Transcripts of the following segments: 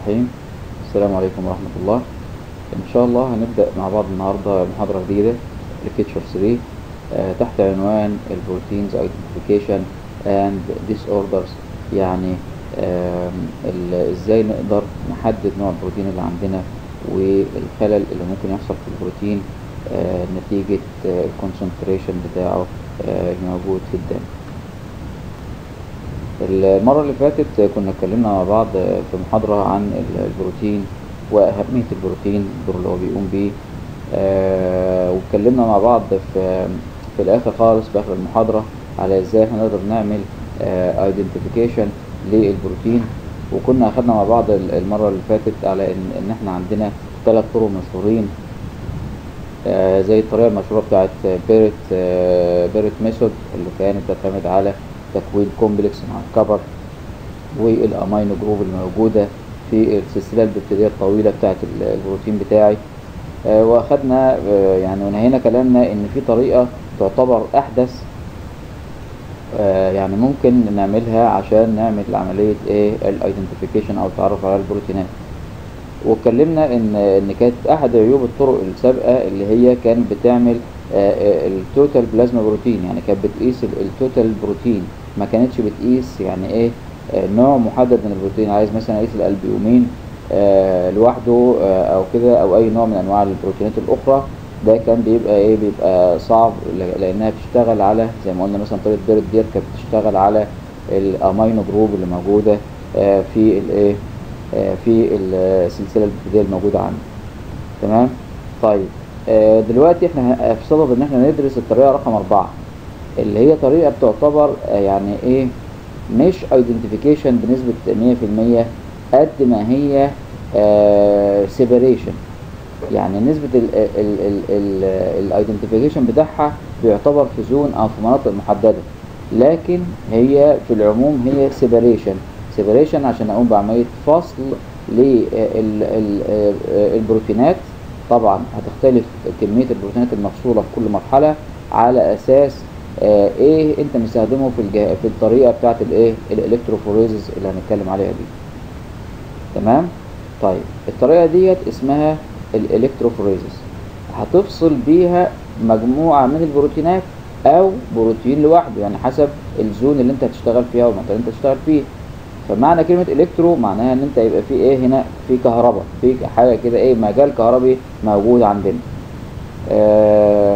الرحيم السلام عليكم ورحمة الله إن شاء الله هنبدأ مع بعض النهاردة محاضرة جديدة لفيتشر 3 آه، تحت عنوان البروتينز identification and disorders يعني آم، ال- ازاي نقدر نحدد نوع البروتين اللي عندنا والخلل اللي ممكن يحصل في البروتين آه، نتيجة الكونسنتريشن بتاعه آه، الموجود في الدم المرة اللي فاتت كنا اتكلمنا مع بعض في محاضرة عن ال- البروتين وأهمية البروتين الدور اللي هو بيقوم بيه آه، واتكلمنا مع بعض في في الآخر خالص في آخر المحاضرة على ازاي احنا نقدر نعمل ايدنتيفيكيشن للبروتين وكنا أخدنا مع بعض ال- المرة اللي فاتت على إن إن احنا عندنا ثلاث طرق مشهورين آه، زي الطريقة المشهورة بتاعت بيرت آه، بيرت ميثود اللي كانت بتعتمد على تكوين كومبلكس مع الكبر والامينو جروب الموجودة في السلسلة البكتيرية الطويلة بتاعت ال- البروتين بتاعي آه، واخدنا آه، يعني ونهينا كلامنا ان في طريقة تعتبر احدث آه، يعني ممكن نعملها عشان نعمل عملية ايه الايدنتيفيكيشن او التعرف على البروتينات واتكلمنا ان ان كانت احد عيوب الطرق السابقه اللي هي كانت بتعمل التوتال بلازما بروتين يعني كانت بتقيس التوتال بروتين ما كانتش بتقيس يعني ايه آه، نوع محدد من البروتين عايز مثلا اقيس الالبيومين آه، لوحده آه، او كده او اي نوع من انواع البروتينات الاخرى ده كان بيبقى ايه بيبقى صعب ل- لانها بتشتغل على زي ما قلنا مثلا طريقه بيرد ديت كانت بتشتغل على الامينو جروب اللي موجوده آه، في الايه آه، في السلسله البكتيريه الموجوده عندي تمام طيب آه، دلوقتي احنا ه- في صدد ان احنا ندرس الطريقه رقم أربعة اللي هي طريقه بتعتبر آه، يعني ايه مش ايدنتيفيكيشن بنسبه 100% قد ما هي سيبريشن يعني نسبة الايدنتيفيكيشن بتاعها بيعتبر في زون او في مناطق محددة لكن هي في العموم هي سيبريشن سيبريشن عشان اقوم بعملية فصل للبروتينات طبعا هتختلف كمية البروتينات المفصولة في كل مرحلة على اساس آه، ايه انت مستخدمه في الجه... في الطريقة بتاعت الايه الالكتروفوريزز اللي هنتكلم عليها دي تمام طيب الطريقة ديت اسمها الالكتروفوريزس هتفصل بيها مجموعة من البروتينات او بروتين لوحده يعني حسب الزون اللي انت هتشتغل فيها والمنطقة اللي انت هتشتغل فيه فمعنى كلمة الكترو معناها ان انت يبقى في ايه هنا في كهرباء في حاجة كده ايه مجال كهربي موجود عندنا آه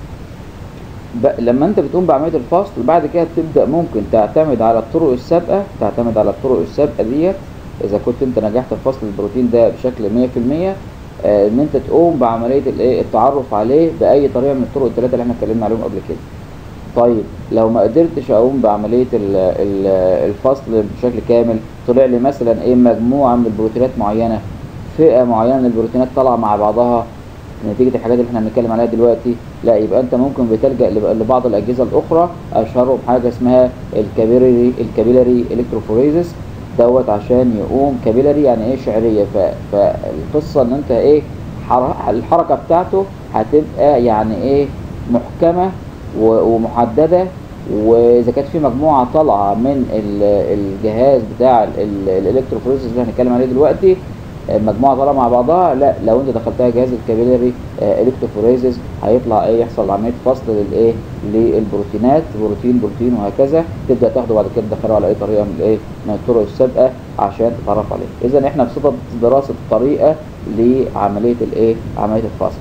ب- لما انت بتقوم بعمليه الفصل بعد كده بتبدا ممكن تعتمد على الطرق السابقه تعتمد على الطرق السابقه ديت اذا كنت انت نجحت في فصل البروتين ده بشكل 100% آه، ان انت تقوم بعمليه الايه التعرف عليه باي طريقه من الطرق الثلاثه اللي احنا اتكلمنا عليهم قبل كده طيب لو ما قدرتش اقوم بعمليه ال- ال- الفصل بشكل كامل طلع لي مثلا ايه مجموعه من البروتينات معينه فئه معينه من البروتينات طالعه مع بعضها نتيجة الحاجات اللي احنا بنتكلم عليها دلوقتي لا يبقى انت ممكن بتلجأ لب- لبعض الأجهزة الأخرى أشهرهم حاجة اسمها الكابيلاري الكابيلاري الكتروفوريزس دوت عشان يقوم كابيلاري يعني ايه شعرية ف- فالقصة ان انت ايه حر- الحركة بتاعته هتبقى يعني ايه محكمة و- ومحددة واذا كانت في مجموعة طالعة من ال- الجهاز بتاع ال- ال- الالكتروفوريزس اللي هنتكلم عليه دلوقتي مجموعه طالعه مع بعضها لا لو انت دخلتها جهاز الكابيلاري الكتروفوريزز هيطلع ايه يحصل عمليه فصل للايه للبروتينات بروتين بروتين وهكذا تبدا تاخده بعد كده تدخله على اي طريقه من الايه من الطرق السابقه عشان تتعرف عليه اذا احنا في صدد دراسه طريقه لعمليه الايه عمليه الفصل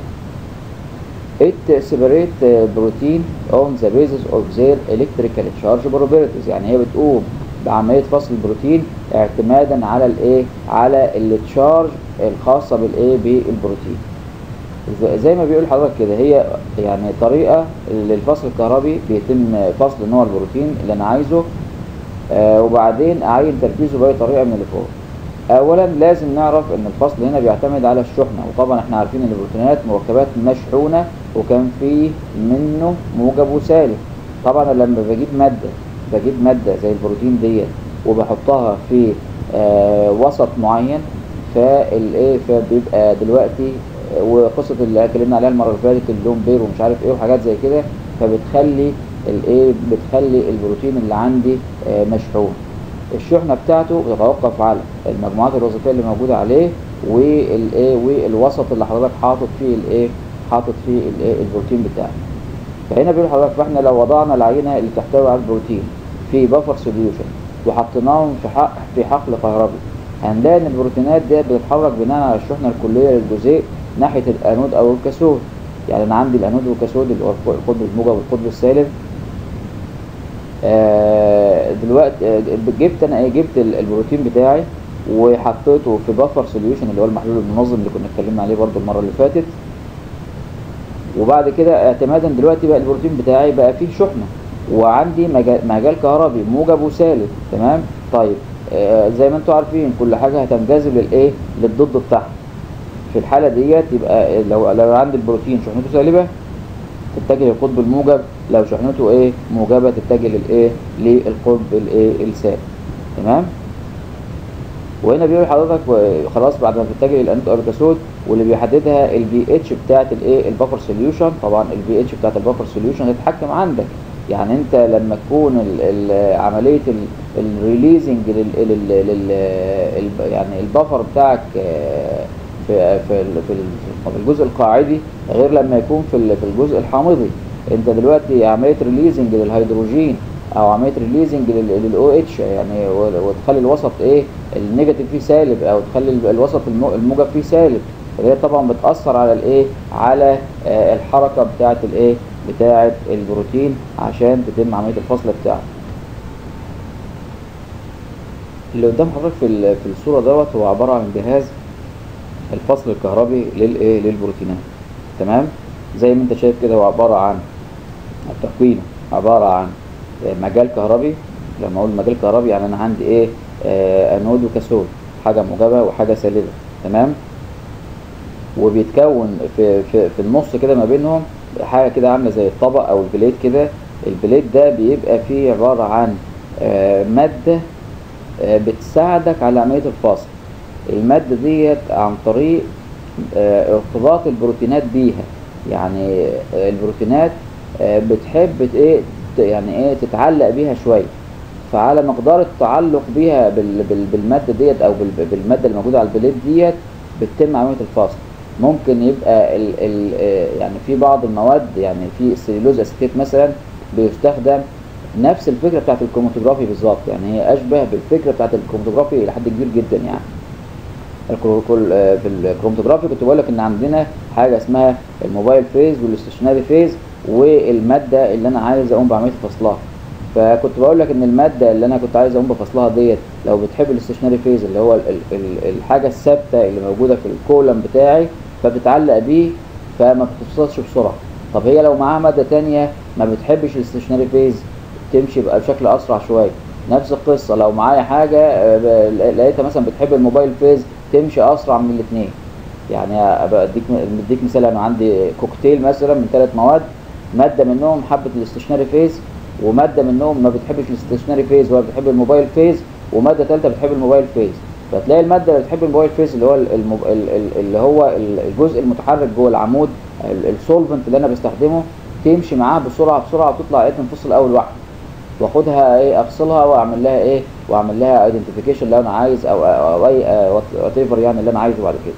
It separate uh, protein on the basis of their electrical charge probabilities يعني هي بتقوم بعملية فصل البروتين اعتمادا على الايه على التشارج الخاصة بالايه بالبروتين ز- زي ما بيقول حضرتك كده هي يعني طريقة للفصل الكهربي بيتم فصل نوع البروتين اللي انا عايزه آه وبعدين اعين تركيزه باي طريقة من اللي فوق اولا لازم نعرف ان الفصل هنا بيعتمد على الشحنة وطبعا احنا عارفين ان البروتينات مركبات مشحونة وكان في منه موجب وسالب طبعا أنا لما بجيب مادة بجيب مادة زي البروتين ديت وبحطها في آه وسط معين فالايه فبيبقى دلوقتي آه، وقصة اللي اتكلمنا عليها المرة اللي فاتت اللون بير ومش عارف ايه وحاجات زي كده فبتخلي الايه بتخلي البروتين اللي عندي آه، مشحون الشحنة بتاعته بتتوقف على المجموعات الوظيفية اللي موجودة عليه والايه والوسط اللي حضرتك حاطط فيه الايه حاطط فيه الايه البروتين بتاعك فهنا بيقول حضرتك فاحنا لو وضعنا العينة اللي تحتوي على البروتين في بفر سوليوشن وحطيناهم في حق في حقل كهربي هنلاقي ان البروتينات دي بتتحرك بناء على الشحنة الكلية للجزيء ناحية الانود او الكاثود يعني انا عندي الانود والكاثود اللي هو القطب الموجب والقطب السالب آه دلوقتي آه جبت انا ايه جبت البروتين بتاعي وحطيته في بفر سوليوشن اللي هو المحلول المنظم اللي كنا اتكلمنا عليه برضو المره اللي فاتت وبعد كده اعتمادا دلوقتي بقى البروتين بتاعي بقى فيه شحنه وعندي مجال, مجال كهربي موجب وسالب تمام طيب آه زي ما انتم عارفين كل حاجه هتنجذب للايه للضد بتاعها في الحاله ديت يبقى لو لو عندي البروتين شحنته سالبه تتجه للقطب الموجب لو شحنته ايه موجبه تتجه للايه للقطب الايه السالب تمام وهنا بيقول لحضرتك خلاص بعد ما تتجه للانود او الكاثود واللي بيحددها البي اتش بتاعت الايه البفر سوليوشن طبعا البي اتش بتاعت البفر سوليوشن تتحكم عندك يعني انت لما تكون ال ال عمليه الريليزنج لل يعني البفر بتاعك في في في الجزء القاعدي غير لما يكون في في الجزء الحامضي انت دلوقتي عمليه ريليزنج للهيدروجين او عمليه ريليزنج للاو اتش يعني وتخلي الوسط ايه النيجاتيف فيه سالب او تخلي الوسط الموجب فيه سالب فهي طبعا بتاثر على الايه على آه الحركه بتاعه الايه بتاعه البروتين عشان تتم عمليه الفصل بتاعه اللي قدام حضرتك في في الصوره دوت هو عباره عن جهاز الفصل الكهربي للايه للبروتينات تمام زي ما انت شايف كده هو عباره عن التكوين عباره عن مجال كهربي لما اقول مجال كهربي يعني انا عندي ايه آه انود وكاثود حاجه موجبه وحاجه سالبه تمام وبيتكون في في في النص كده ما بينهم حاجه كده عامله زي الطبق او البليت كده البليت ده بيبقى فيه عباره عن آه ماده آه بتساعدك على عمليه الفصل الماده ديت عن طريق ارتباط البروتينات بيها يعني البروتينات بتحب ايه يعني ايه تتعلق بيها شويه فعلى مقدار التعلق بيها بالماده ديت او بالماده اللي موجوده على البليت ديت بتتم عمليه الفصل ممكن يبقى ال ال يعني في بعض المواد يعني في السليلوز اسيتيت مثلا بيستخدم نفس الفكره بتاعت الكروماتوجرافي بالظبط يعني هي اشبه بالفكره بتاعت الكروماتوجرافي الى حد كبير جدا يعني في الكروماتوجرافي كنت بقول لك ان عندنا حاجه اسمها الموبايل فيز والاستشناري فيز والماده اللي انا عايز اقوم بعمليه فصلها فكنت بقول لك ان الماده اللي انا كنت عايز اقوم بفصلها ديت لو بتحب الاستشناري فيز اللي هو ال ال الحاجه الثابته اللي موجوده في الكولم بتاعي فبتعلق بيه فما بتفصلش بسرعه طب هي لو معاها ماده تانية ما بتحبش الاستشناري فيز تمشي بقى بشكل اسرع شويه نفس القصه لو معايا حاجه لقيتها مثلا بتحب الموبايل فيز تمشي اسرع من الاثنين يعني اديك اديك مثال انا عندي كوكتيل مثلا من ثلاث مواد ماده منهم حبت الاستشناري فيز وماده منهم ما بتحبش الاستشناري فيز ولا بتحب الموبايل فيز وماده ثالثه بتحب الموبايل فيز فتلاقي الماده اللي بتحب الموبايل فيز اللي هو المب... اللي هو الجزء المتحرك جوه العمود السولفنت اللي انا بستخدمه تمشي معاه بسرعه بسرعه وتطلع ايه تنفصل اول واحده واخدها ايه افصلها واعمل لها ايه واعمل لها ايدنتيفيكيشن لو انا عايز او او اي وات ايفر يعني اللي انا عايزه بعد كده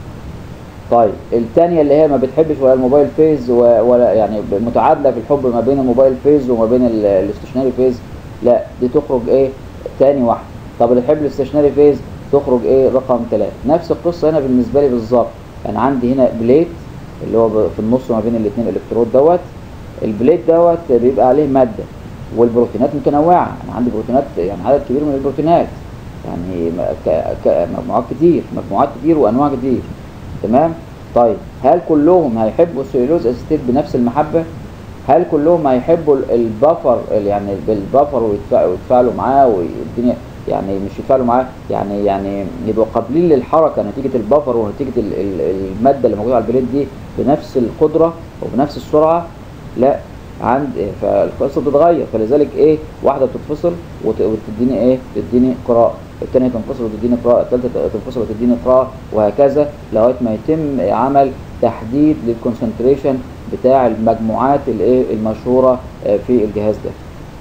طيب الثانيه اللي هي ما بتحبش ولا الموبايل فيز ولا يعني متعادله في الحب ما بين الموبايل فيز وما بين الاستشناري فيز لا دي تخرج ايه تاني واحده طب اللي تحب الاستشناري فيز تخرج ايه رقم ثلاثة نفس القصه هنا بالنسبه لي بالظبط انا عندي هنا بليت اللي هو في النص ما بين الاثنين الكترود دوت البليت دوت بيبقى عليه ماده والبروتينات متنوعه انا عندي بروتينات يعني عدد كبير من البروتينات يعني مجموعات كتير مجموعات كتير وانواع كتير تمام طيب هل كلهم هيحبوا السيلوز اسيتيت بنفس المحبه هل كلهم هيحبوا البفر يعني بالبفر ويتفاعلوا معاه والدنيا يعني مش يتفاعلوا معاه يعني يعني يبقوا قابلين للحركه نتيجه البفر ونتيجه الماده اللي موجوده على البليد دي بنفس القدره وبنفس السرعه لا عند إيه فالقصه بتتغير فلذلك ايه واحده بتتفصل وتديني ايه تديني قراءه الثانيه تنفصل وتديني قراءه الثالثه تنفصل وتديني قراءه وهكذا لغايه ما يتم عمل تحديد للكونسنتريشن بتاع المجموعات الايه المشهوره في الجهاز ده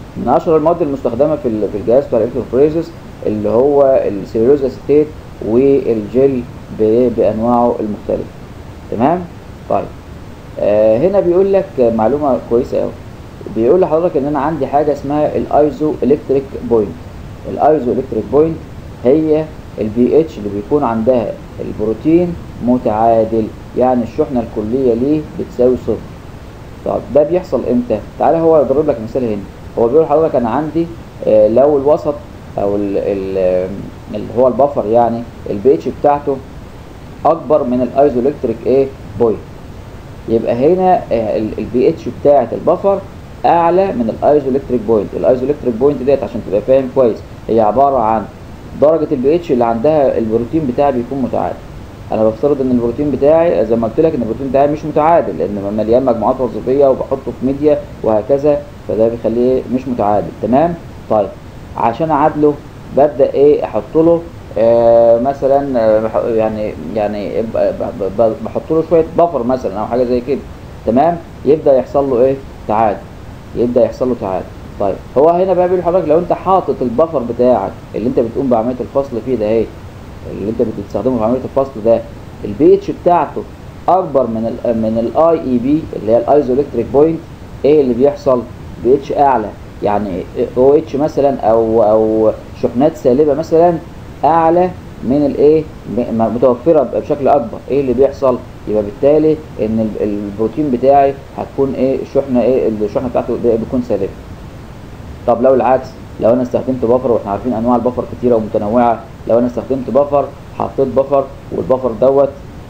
من اشهر المواد المستخدمه في ال- في الجهاز بتاع الالكتروفوريزز اللي هو السيلولوز اسيتيت والجل ب- بانواعه المختلفه تمام طيب آه هنا بيقول لك معلومه كويسه قوي بيقول لحضرتك ان انا عندي حاجه اسمها الايزو الكتريك بوينت الايزو الكتريك بوينت هي البي اتش اللي بيكون عندها البروتين متعادل يعني الشحنه الكليه ليه بتساوي صفر طب ده بيحصل امتى تعالى هو يضرب لك مثال هنا هو بيقول لحضرتك انا عندي آه لو الوسط او ال ال اللي هو البفر يعني البي اتش بتاعته اكبر من الايزو الكتريك ايه بوينت يبقى هنا البي اتش بتاعه البفر اعلى من الايزو الكتريك بوينت الايزو الكتريك بوينت ديت عشان تبقى فاهم كويس هي عباره عن درجه البي اتش اللي عندها البروتين بتاعي بيكون متعادل انا بفترض ان البروتين بتاعي زي ما قلت لك ان البروتين بتاعي مش متعادل لان مليان مجموعات وظيفيه وبحطه في ميديا وهكذا فده بيخليه مش متعادل تمام طيب عشان اعادله ببدا ايه احط له آه مثلا آه بح- يعني يعني ب- ب- ب- بحط له شويه بفر مثلا او حاجه زي كده تمام يبدا يحصل له ايه تعادل يبدا يحصل له تعادل طيب هو هنا بقى بيقول لحضرتك لو انت حاطط البفر بتاعك اللي انت بتقوم بعمليه الفصل فيه ده اهي اللي انت بتستخدمه في عمليه الفصل ده البي اتش بتاعته اكبر من ال من الاي اي بي اللي هي الايزو الكتريك بوينت ايه اللي بيحصل بي اتش اعلى يعني او اتش مثلا او او شحنات سالبه مثلا اعلى من الايه م- متوفره بشكل اكبر ايه اللي بيحصل يبقى بالتالي ان ال- البروتين بتاعي هتكون ايه الشحنه ايه الشحنه بتاعته ده بتكون سالبه طب لو العكس لو انا استخدمت بفر واحنا عارفين انواع البفر كتيره ومتنوعه لو انا استخدمت بفر حطيت بفر والبفر دوت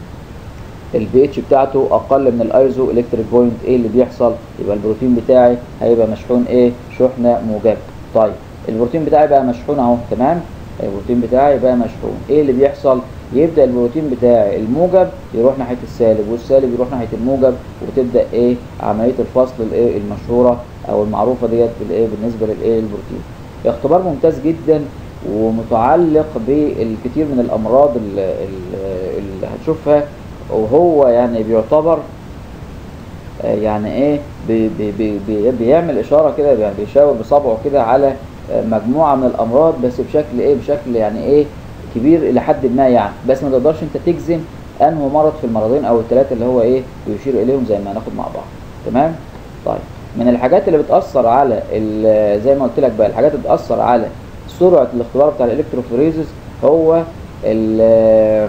البي اتش بتاعته اقل من الايزو الكتريك بوينت ايه اللي بيحصل يبقى البروتين بتاعي هيبقى مشحون ايه شحنه موجبه طيب البروتين بتاعي بقى مشحون اهو تمام البروتين بتاعي بقى مشحون ايه اللي بيحصل يبدا البروتين بتاعي الموجب يروح ناحيه السالب والسالب يروح ناحيه الموجب وتبدا ايه عمليه الفصل الايه المشهوره او المعروفه ديت بالايه بالنسبه للايه البروتين اختبار ممتاز جدا ومتعلق بالكثير من الامراض اللي, اللي هتشوفها وهو يعني بيعتبر آه، يعني ايه بي بي بي بي بيعمل اشاره كده يعني بيشاور بصبعه كده على آه، مجموعه من الامراض بس بشكل ايه بشكل يعني ايه كبير الى حد ما يعني بس ما تقدرش انت تجزم انه مرض في المرضين او الثلاثه اللي هو ايه بيشير اليهم زي ما هناخد مع بعض تمام طيب من الحاجات اللي بتاثر على ال- زي ما قلت لك بقى الحاجات اللي بتاثر على سرعه الاختبار بتاع الالكتروفوريزز هو ال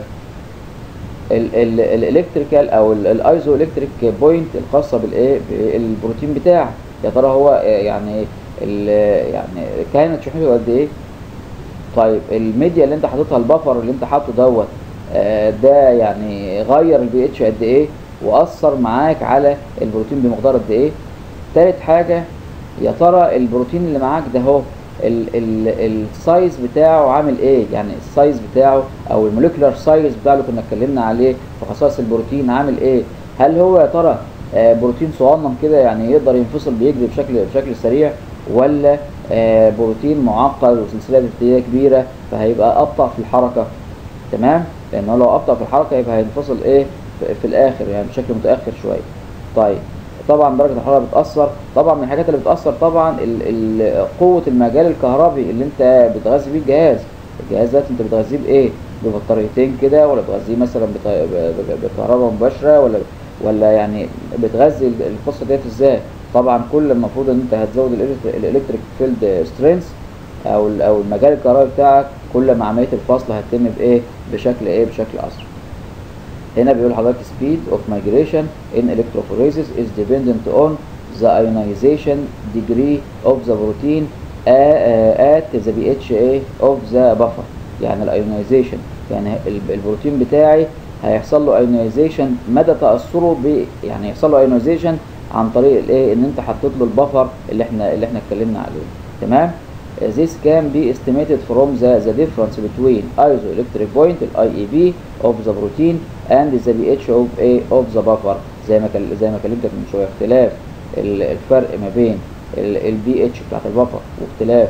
الالكتريكال او الايزو الكتريك بوينت الخاصه بالايه بالبروتين بتاعك يا ترى هو آه، يعني ال- يعني كانت شحنته قد ايه طيب الميديا اللي انت حاططها البفر اللي انت حاطه دوت آه، ده يعني غير البي اتش قد ايه واثر معاك على البروتين بمقدار قد ايه تالت حاجه يا ترى البروتين اللي معاك ده هو ال- ال- السايز بتاعه عامل ايه يعني السايز بتاعه او الموليكولار سايز بتاعه اللي كنا اتكلمنا عليه في خصائص البروتين عامل ايه هل هو يا ترى آه، بروتين صغنن كده يعني يقدر ينفصل بيجري بشكل بشكل سريع ولا آه، بروتين معقد وسلسله بكتيريه كبيره فهيبقى ابطا في الحركه تمام لان هو لو ابطا في الحركه يبقى هينفصل ايه في- في الاخر يعني بشكل متاخر شويه طيب طبعا درجه الحراره بتاثر طبعا من الحاجات اللي بتاثر طبعا ال ال قوه المجال الكهربي اللي انت بتغذي بيه الجهاز الجهاز ده انت بتغذيه بايه ببطاريتين كده ولا بتغذيه مثلا بط- ب- ب- بكهرباء مباشره ولا ولا يعني بتغذي ال- القصه ديت ازاي طبعا كل المفروض ان انت هتزود الإلكتر- الالكتريك فيلد سترينث او ال- او المجال الكهربي بتاعك كل ما عمليه الفصل هتتم بايه بشكل ايه بشكل اسرع هنا بيقول حضرتك speed of migration in electrophoresis is dependent on the ionization degree of the protein a- at the pHa of the buffer يعني الايونيزيشن يعني ال- البروتين بتاعي هيحصل له ايونيزيشن مدى تاثره ب يعني يحصل له ايونيزيشن عن طريق الايه ان انت حطيت له البفر اللي احنا اللي احنا اتكلمنا عليه تمام This can be estimated from the, the difference between isoelectric point ال IEB of the protein and the pH of A of the buffer زي ما كل- زي ما كلمتك من شويه اختلاف ال- الفرق ما بين البي اتش بتاعت البفر واختلاف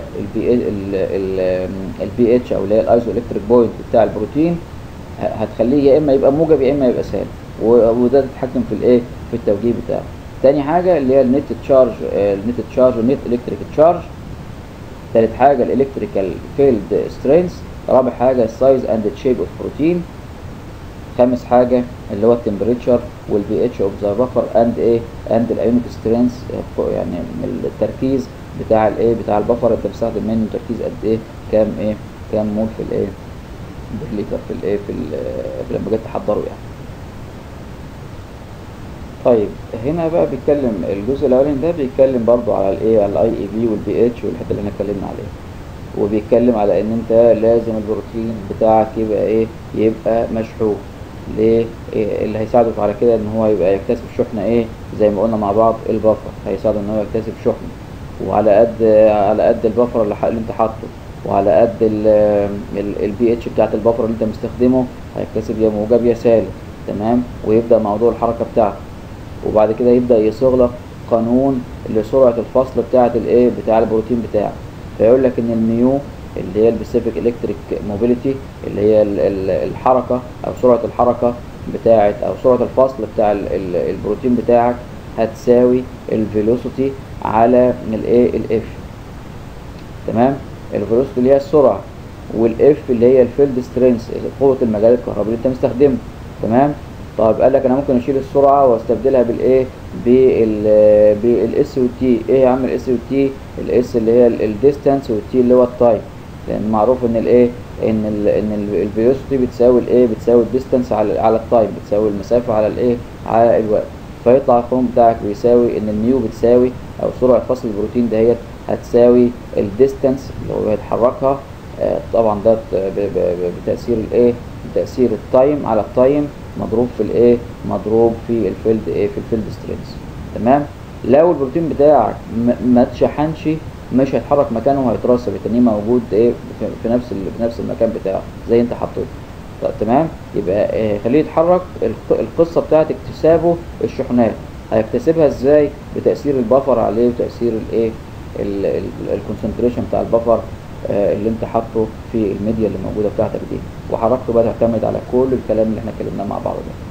البي اتش او اللي هي الايزوالكتريك بوينت بتاع البروتين ه- هتخليه يا اما يبقى موجب يا اما يبقى سالب و- وده تتحكم في الايه في التوجيه بتاعه تاني حاجه اللي هي النت تشارج النت تشارج والنت الكتريك تشارج تالت حاجه الالكتريكال فيلد سترينث رابع حاجه السايز اند شيب اوف بروتين خامس حاجه اللي هو التمبريتشر والبي اتش اوف ذا بفر اند ايه اند الايونيك سترينث يعني من التركيز بتاع الايه بتاع البفر انت بتستخدم منه تركيز قد ايه كام ايه كام مول في الايه بالليتر في الايه في, في لما جيت تحضره يعني طيب هنا بقى بيتكلم الجزء الاولاني ده بيتكلم برضو على الايه على الاي اي بي والبي اتش والحته اللي احنا اتكلمنا عليها وبيتكلم على ان انت لازم البروتين بتاعك يبقى ايه يبقى مشحون ليه إيه اللي هيساعدك على كده ان هو يبقى يكتسب شحنه ايه زي ما قلنا مع بعض البفر هيساعده ان هو يكتسب شحنه وعلى قد على قد البفر اللي, اللي انت حاطه وعلى قد البي اتش بتاعت البفر اللي انت مستخدمه هيكتسب يا موجب يا سالب تمام ويبدا موضوع الحركه بتاعته وبعد كده يبدا يصيغ لك قانون لسرعه الفصل بتاعه الايه بتاع البروتين بتاعك فيقول لك ان الميو اللي هي البيسيفيك الكتريك موبيليتي اللي هي الحركه او سرعه الحركه بتاعه او سرعه الفصل بتاع البروتين بتاعك هتساوي الفيلوسيتي على الايه الاف تمام الفيلوسيتي اللي هي السرعه والاف اللي هي الفيلد سترينث قوه المجال الكهربي اللي انت مستخدمه تمام طيب قال لك انا ممكن اشيل السرعه واستبدلها بالايه بال بالاس والتي ايه يا عم الاس والتي الاس اللي هي الديستانس والتي اللي هو التايم لان معروف ان الايه ان ال ان الفيلوسيتي بتساوي الايه بتساوي الديستانس على على التايم بتساوي المسافه على الايه على الوقت فيطلع القانون بتاعك بيساوي ان الميو بتساوي او سرعه فصل البروتين دهيت هتساوي الديستانس اللي هو هيتحركها آه طبعا ده بتاثير الايه بتاثير التايم على التايم مضروب في الايه مضروب في الفيلد ايه في الفيلد سترينث تمام لو البروتين بتاعك ما اتشحنش مش هيتحرك مكانه وهيترسب التاني موجود ايه في نفس في نفس المكان بتاعه زي انت حطيته طيب تمام يبقى إيه خليه يتحرك القصه بتاعت اكتسابه الشحنات هيكتسبها ازاي بتاثير البفر عليه وتاثير الايه الكونسنتريشن بتاع البفر آه اللي انت حاطه في الميديا اللي موجوده بتاعتك دي وحركته بقى تعتمد على كل الكلام اللي احنا اتكلمناه مع بعض ده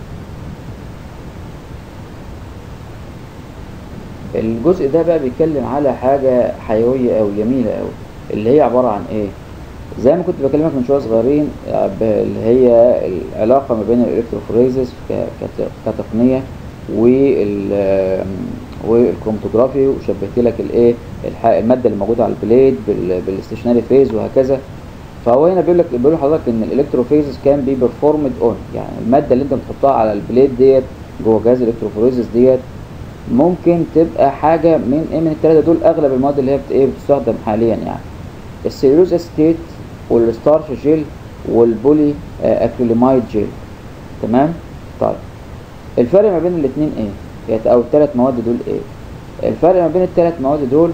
الجزء ده بقى بيتكلم على حاجة حيوية أوي جميلة أوي اللي هي عبارة عن إيه؟ زي ما كنت بكلمك من شوية صغيرين اللي هي العلاقة ما بين الإلكتروفوريزس كتقنية وال والكروماتوجرافي وشبهت لك الايه الماده اللي موجوده على البليد بالاستشناري فيز وهكذا فهو هنا بيقول لك بيقول لحضرتك ان الالكتروفيزز كان بي بيرفورمد اون يعني الماده اللي انت بتحطها على البليد ديت جوه جهاز الالكتروفوريزز ديت ممكن تبقى حاجه من ايه من الثلاثه دول اغلب المواد اللي هي بت ايه بتستخدم حاليا يعني السيلوز استيت والستارش جيل والبولي اكريليمايد جيل تمام طيب الفرق ما بين الاثنين ايه او الثلاث مواد دول ايه الفرق ما بين الثلاث مواد دول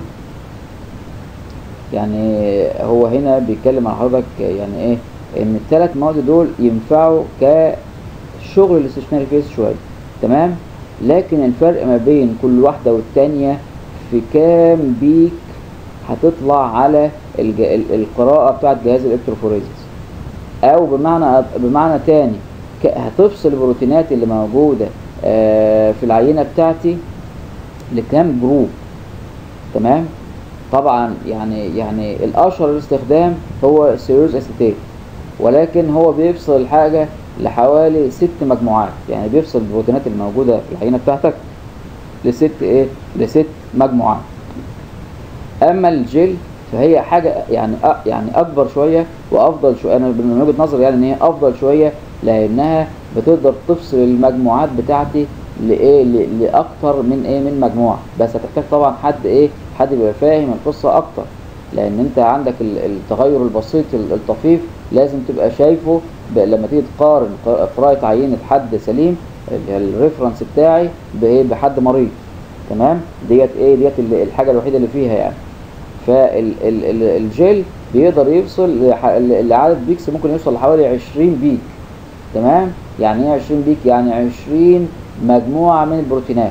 يعني هو هنا بيتكلم عن حضرتك يعني ايه ان الثلاث مواد دول ينفعوا كشغل الاستشناري فيس شويه تمام لكن الفرق ما بين كل واحده والتانيه في كام بيك هتطلع على الج... القراءه بتاعه جهاز الالكتروفوريزس او بمعنى بمعنى تاني هتفصل البروتينات اللي موجوده آه في العينه بتاعتي لكام جروب تمام طبعا يعني يعني الاشهر الاستخدام هو السيروز اسيتيت ولكن هو بيفصل الحاجه لحوالي ست مجموعات يعني بيفصل البروتينات الموجوده في العينه بتاعتك لست ايه لست مجموعات اما الجل فهي حاجه يعني يعني اكبر شويه وافضل شويه انا من وجهه نظري يعني ان هي افضل شويه لانها بتقدر تفصل المجموعات بتاعتي لايه لاكتر من ايه من مجموعه بس هتحتاج طبعا حد ايه حد بيبقى فاهم القصه اكتر لان انت عندك التغير البسيط الطفيف لازم تبقى شايفه لما تيجي تقارن قراءه عينه حد سليم الريفرنس بتاعي بايه بحد مريض تمام ديت ايه ديت الحاجه الوحيده اللي فيها يعني فالجيل بيقدر يفصل لعدد بيكس ممكن يوصل لحوالي 20 بيك تمام يعني ايه 20 بيك يعني 20 مجموعه من البروتينات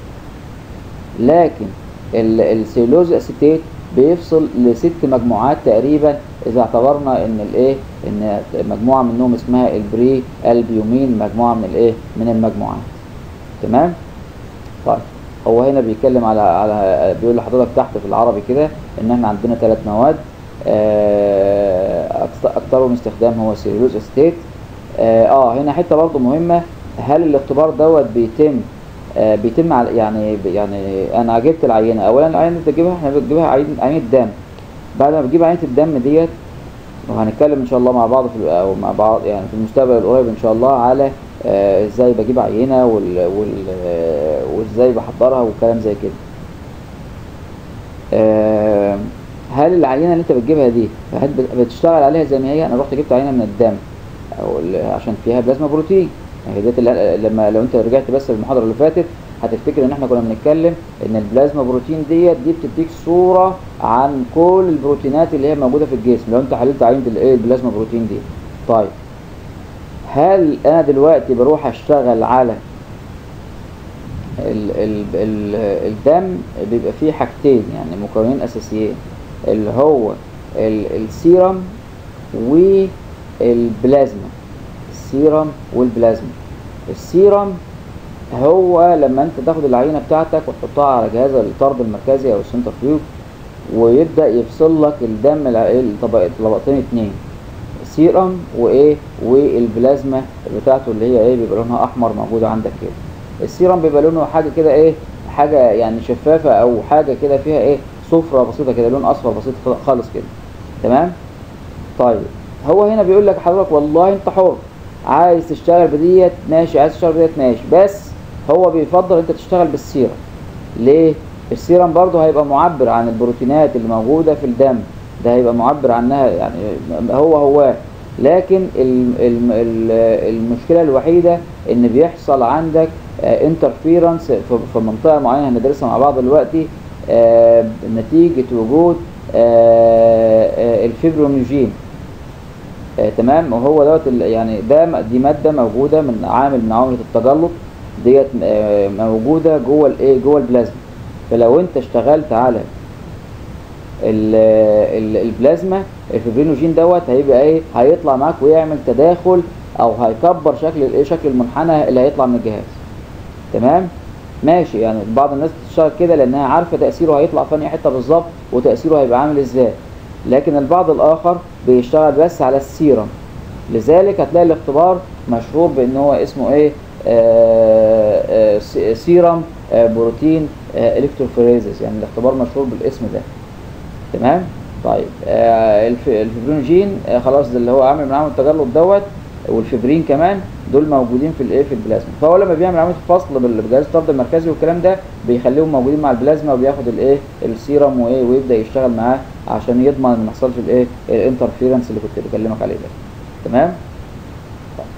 لكن السيلوز اسيتيت بيفصل لست مجموعات تقريبا اذا اعتبرنا ان الايه ان مجموعه منهم اسمها البري البيومين مجموعه من الايه من المجموعات تمام طيب هو هنا بيتكلم على على بيقول لحضرتك تحت في العربي كده ان احنا عندنا ثلاث مواد آه، أكثر- اكثرهم استخدام هو سيلولوز استيت اه آه، هنا حته برضو مهمه هل الاختبار دوت بيتم آه بيتم على يعني يعني انا جبت العينه اولا العينه اللي بتجيبها احنا بنجيبها عين عينه دم بعد ما بتجيب عينه الدم ديت وهنتكلم ان شاء الله مع بعض في او مع بعض يعني في المستقبل القريب ان شاء الله على آه ازاي بجيب عينه وال وال آه، وازاي بحضرها والكلام زي كده آه، هل العينه اللي انت بتجيبها دي هل بت- بتشتغل عليها زي ما هي انا رحت جبت عينه من الدم او ال- عشان فيها بلازما بروتين هي ديت اللي- لما لو انت رجعت بس للمحاضره اللي فاتت هتفتكر ان احنا كنا بنتكلم ان البلازما بروتين ديت دي بتديك صوره عن كل البروتينات اللي هي موجوده في الجسم لو انت حللت عينه الايه البلازما بروتين دي طيب هل انا دلوقتي بروح اشتغل على ال ال ال الدم بيبقى فيه حاجتين يعني مكونين اساسيين اللي هو ال- السيرم والبلازما السيرم والبلازما السيرم هو لما انت تاخد العينه بتاعتك وتحطها على جهاز الطرد المركزي او السنترفيوج ويبدا يفصل لك الدم الع- الطبق- طبقتين اتنين سيرم وايه والبلازما بتاعته اللي هي ايه بيبقى لونها احمر موجوده عندك كده السيرم بيبقى لونه حاجه كده ايه حاجه يعني شفافه او حاجه كده فيها ايه صفرة بسيطه كده لون اصفر بسيط خالص كده تمام طيب هو هنا بيقول لك حضرتك والله انت حر عايز تشتغل بديت ماشي عايز تشتغل بديت ماشي بس هو بيفضل انت تشتغل بالسيرم ليه السيرم برضه هيبقى معبر عن البروتينات اللي موجوده في الدم ده هيبقى معبر عنها يعني هو هو لكن ال- ال- ال- المشكله الوحيده ان بيحصل عندك انترفيرنس في منطقه معينه هندرسها مع بعض دلوقتي آه، نتيجه وجود آه، آه، الفيبرونيجين آه، تمام وهو دوت ال- يعني ده م- دي ماده موجوده من عامل من عوامل التجلط ديت آه، موجوده جوه الايه جوه البلازما فلو انت اشتغلت على ال- ال- البلازما الفيبرينوجين دوت هيبقى ايه هيطلع معاك ويعمل تداخل او هيكبر شكل الايه شكل المنحنى اللي هيطلع من الجهاز تمام ماشي يعني بعض الناس بتشتغل كده لانها عارفه تاثيره هيطلع في أنهي حته بالظبط وتاثيره هيبقى عامل ازاي لكن البعض الاخر بيشتغل بس على السيرم لذلك هتلاقي الاختبار مشهور بان هو اسمه ايه آه آه سي- سيرم آه بروتين آه الكتروفوريزس يعني الاختبار مشهور بالاسم ده تمام طيب آه الف- الفيبرينوجين آه خلاص ده اللي هو عامل من عامل التجلط دوت والفيبرين كمان دول موجودين في الايه في البلازما فهو لما بيعمل عمليه فصل بال- بجهاز الطرد المركزي والكلام ده بيخليهم موجودين مع البلازما وبياخد الايه السيرم وايه ويبدا يشتغل معاه عشان يضمن ان ما يحصلش الايه الانترفيرنس اللي كنت بكلمك عليه ده تمام طيب.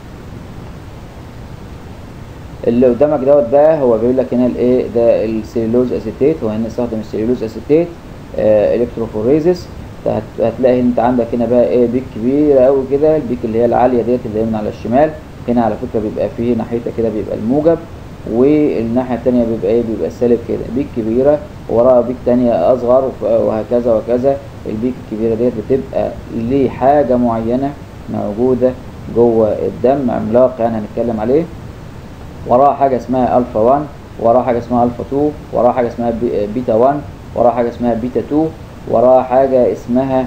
اللي قدامك دوت بقى هو بيقول لك هنا الايه ده السيلولوز اسيتيت هو هنا استخدم السيلولوز اسيتيت آه الكتروفوريزس هت- هتلاقي انت عندك هنا بقى ايه بيك كبيره قوي كده البيك اللي هي العاليه ديت اللي هي من على الشمال هنا على فكره بيبقى فيه ناحيتها كده بيبقى الموجب والناحيه التانية بيبقى ايه بيبقى السالب كده بيك كبيره وراها بيك تانية اصغر وف- وهكذا وكذا البيك الكبيره ديت بتبقى لحاجه معينه موجوده جوه الدم عملاق يعني هنتكلم عليه وراها حاجه اسمها الفا 1 وراها حاجه اسمها الفا 2 وراها حاجه اسمها بي- بيتا 1 وراها حاجه اسمها بيتا 2 وراها حاجه اسمها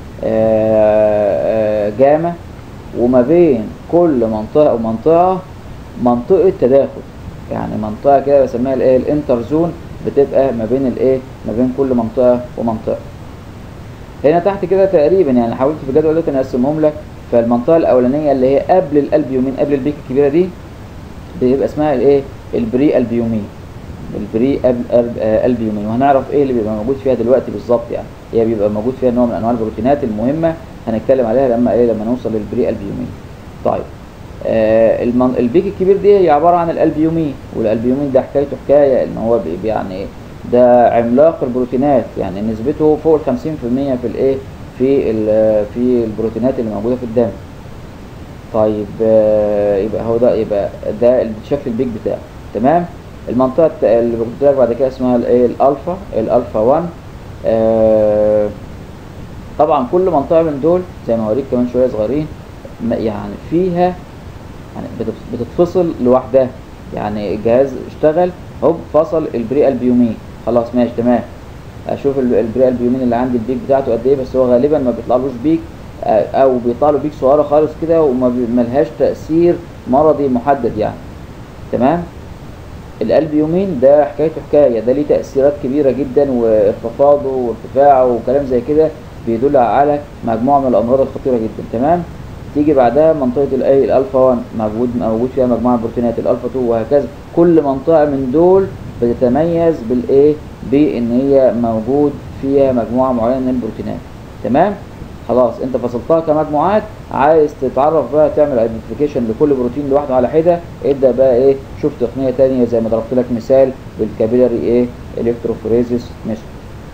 آه، آه، جاما وما بين كل منطقه ومنطقه منطقه تداخل يعني منطقه كده بسميها الايه الانتر زون بتبقى ما بين الايه ما بين كل منطقه ومنطقه هنا تحت كده تقريبا يعني حاولت في الجدول ده اقسمهم لك فالمنطقه الاولانيه اللي هي قبل الالبيومين قبل البيك الكبيره دي بيبقى اسمها الايه البري البيومين البري أب- أب- آه، البيومين وهنعرف ايه اللي بيبقى موجود فيها دلوقتي بالظبط يعني هي بيبقى موجود فيها نوع من انواع البروتينات المهمه هنتكلم عليها لما ايه لما نوصل للبري البيومين طيب آه المن... البيك الكبير دي هي عباره عن الالبيومين والالبيومين ده حكايته حكايه ان هو بي- يعني ده عملاق البروتينات يعني نسبته فوق ال 50% في الايه في ال- في البروتينات اللي موجوده في الدم طيب آه، يبقى هو ده يبقى ده شكل البيك بتاعه تمام المنطقه الت- اللي قلت لك بعد كده اسمها الايه الالفا الالفا 1 آه، طبعا كل منطقه من دول زي ما هوريك كمان شويه صغيرين م- يعني فيها يعني بتت- بتتفصل لوحدها يعني الجهاز اشتغل هوب فصل البري البيومين خلاص ماشي تمام اشوف ال- البري البيومين اللي عندي البيك بتاعته قد ايه بس هو غالبا ما بيطلعلوش بيك آه، او بيطلع له بيك صغيره خالص كده وما بي- ملهاش تاثير مرضي محدد يعني تمام القلب يومين ده حكايته حكايه ده ليه تاثيرات كبيره جدا وانخفاضه وارتفاعه وكلام زي كده بيدل على مجموعه من الامراض الخطيره جدا تمام تيجي بعدها منطقه الاي الالفا 1 موجود موجود فيها مجموعه بروتينات الالفا 2 وهكذا كل منطقه من دول بتتميز بالايه بان هي موجود فيها مجموعه معينه من البروتينات تمام خلاص انت فصلتها كمجموعات عايز تتعرف بقى تعمل ايدنتيفيكيشن لكل بروتين لوحده على حده ابدا بقى ايه شوف تقنيه تانية زي ما ضربت لك مثال بالكابيلاري ايه الكتروفوريزيس ميثود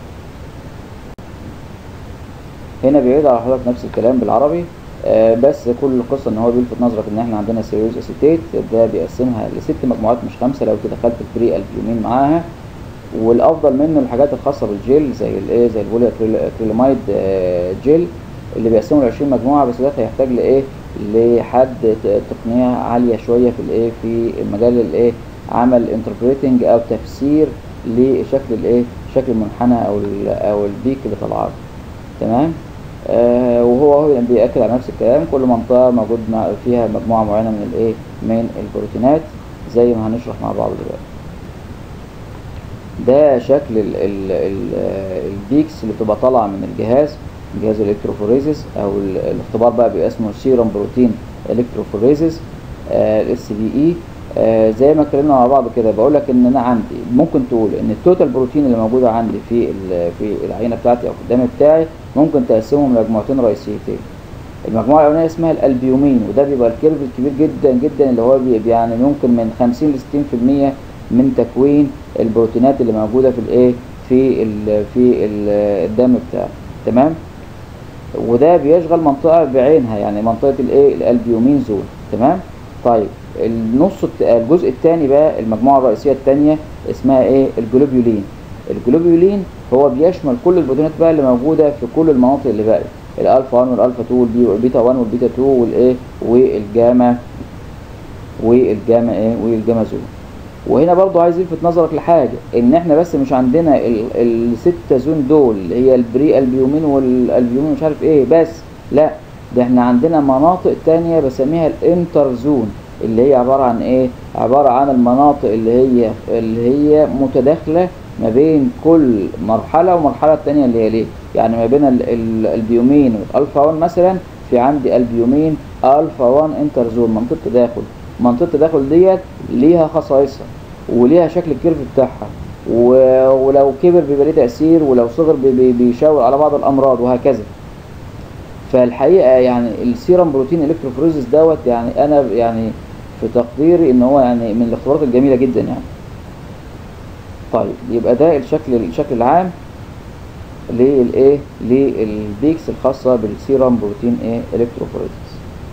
هنا بيعيد على حضرتك نفس الكلام بالعربي آه بس كل القصه ان هو بيلفت نظرك ان احنا عندنا سيروز اسيتيت ده بيقسمها لست مجموعات مش خمسه لو كده دخلت البري البيومين معاها والافضل منه الحاجات الخاصه بالجيل زي الايه زي البولي اكريلاميد آه، جيل اللي بيقسموا ل 20 مجموعه بس ده هيحتاج لايه لحد ت- تقنيه عاليه شويه في الايه في مجال الايه عمل انتربريتنج او تفسير لشكل الايه شكل المنحنى او ال- او البيك اللي طالعه له. تمام آه وهو هو بيأكد على نفس الكلام كل منطقة موجود مع- فيها مجموعة معينة من الايه من البروتينات زي ما هنشرح مع بعض دلوقتي ده شكل ال ال ال البيكس اللي بتبقى طالعة من الجهاز جهاز الالكتروفوريزيس او ال- الاختبار بقى بيبقى اسمه سيروم بروتين الكتروفوريزيس الاس بي اي زي ما اتكلمنا مع بعض كده بقول لك ان انا عندي ممكن تقول ان التوتال بروتين اللي موجوده عندي في ال- في العينه بتاعتي او في الدم بتاعي ممكن تقسمهم لمجموعتين رئيسيتين المجموعه الاولانيه اسمها الالبيومين وده بيبقى الكيرف الكبير جدا جدا اللي هو بي- يعني ممكن من 50 ل 60% من تكوين البروتينات اللي موجوده في الايه في ال في ال الدم بتاعي تمام وده بيشغل منطقه بعينها يعني منطقه الايه الالبيومين زون تمام طيب النص الت- الجزء الثاني بقى المجموعه الرئيسيه الثانيه اسمها ايه الجلوبيولين الجلوبيولين هو بيشمل كل البروتينات بقى اللي موجوده في كل المناطق اللي باقيه الالفا 1 والالفا 2 والبي- والبيتا 1 والبيتا 2 والايه والجاما والجاما ايه والجاما زون وهنا برضو عايز يلفت نظرك لحاجه ان احنا بس مش عندنا ال- الستة زون دول اللي هي البري البيومين والالبيومين مش عارف ايه بس لا ده احنا عندنا مناطق تانية بسميها الانتر زون اللي هي عبارة عن ايه عبارة عن المناطق اللي هي اللي هي متداخلة ما بين كل مرحلة ومرحلة التانية اللي هي ليه يعني ما بين ال- ال- البيومين والالفا 1 مثلا في عندي البيومين الفا 1 انتر زون منطقة تداخل منطقة التداخل ديت ليها خصائصها وليها شكل الكيرف بتاعها و- ولو كبر بيبقى ليه تأثير ولو صغر بي- بي- بيشاور على بعض الأمراض وهكذا فالحقيقة يعني السيرم بروتين الكتروفوريزيس دوت يعني أنا يعني في تقديري إن هو يعني من الاختبارات الجميلة جدا يعني طيب يبقى ده الشكل الشكل العام للايه للبيكس الخاصة بالسيرم بروتين ايه الكتروفوريزيس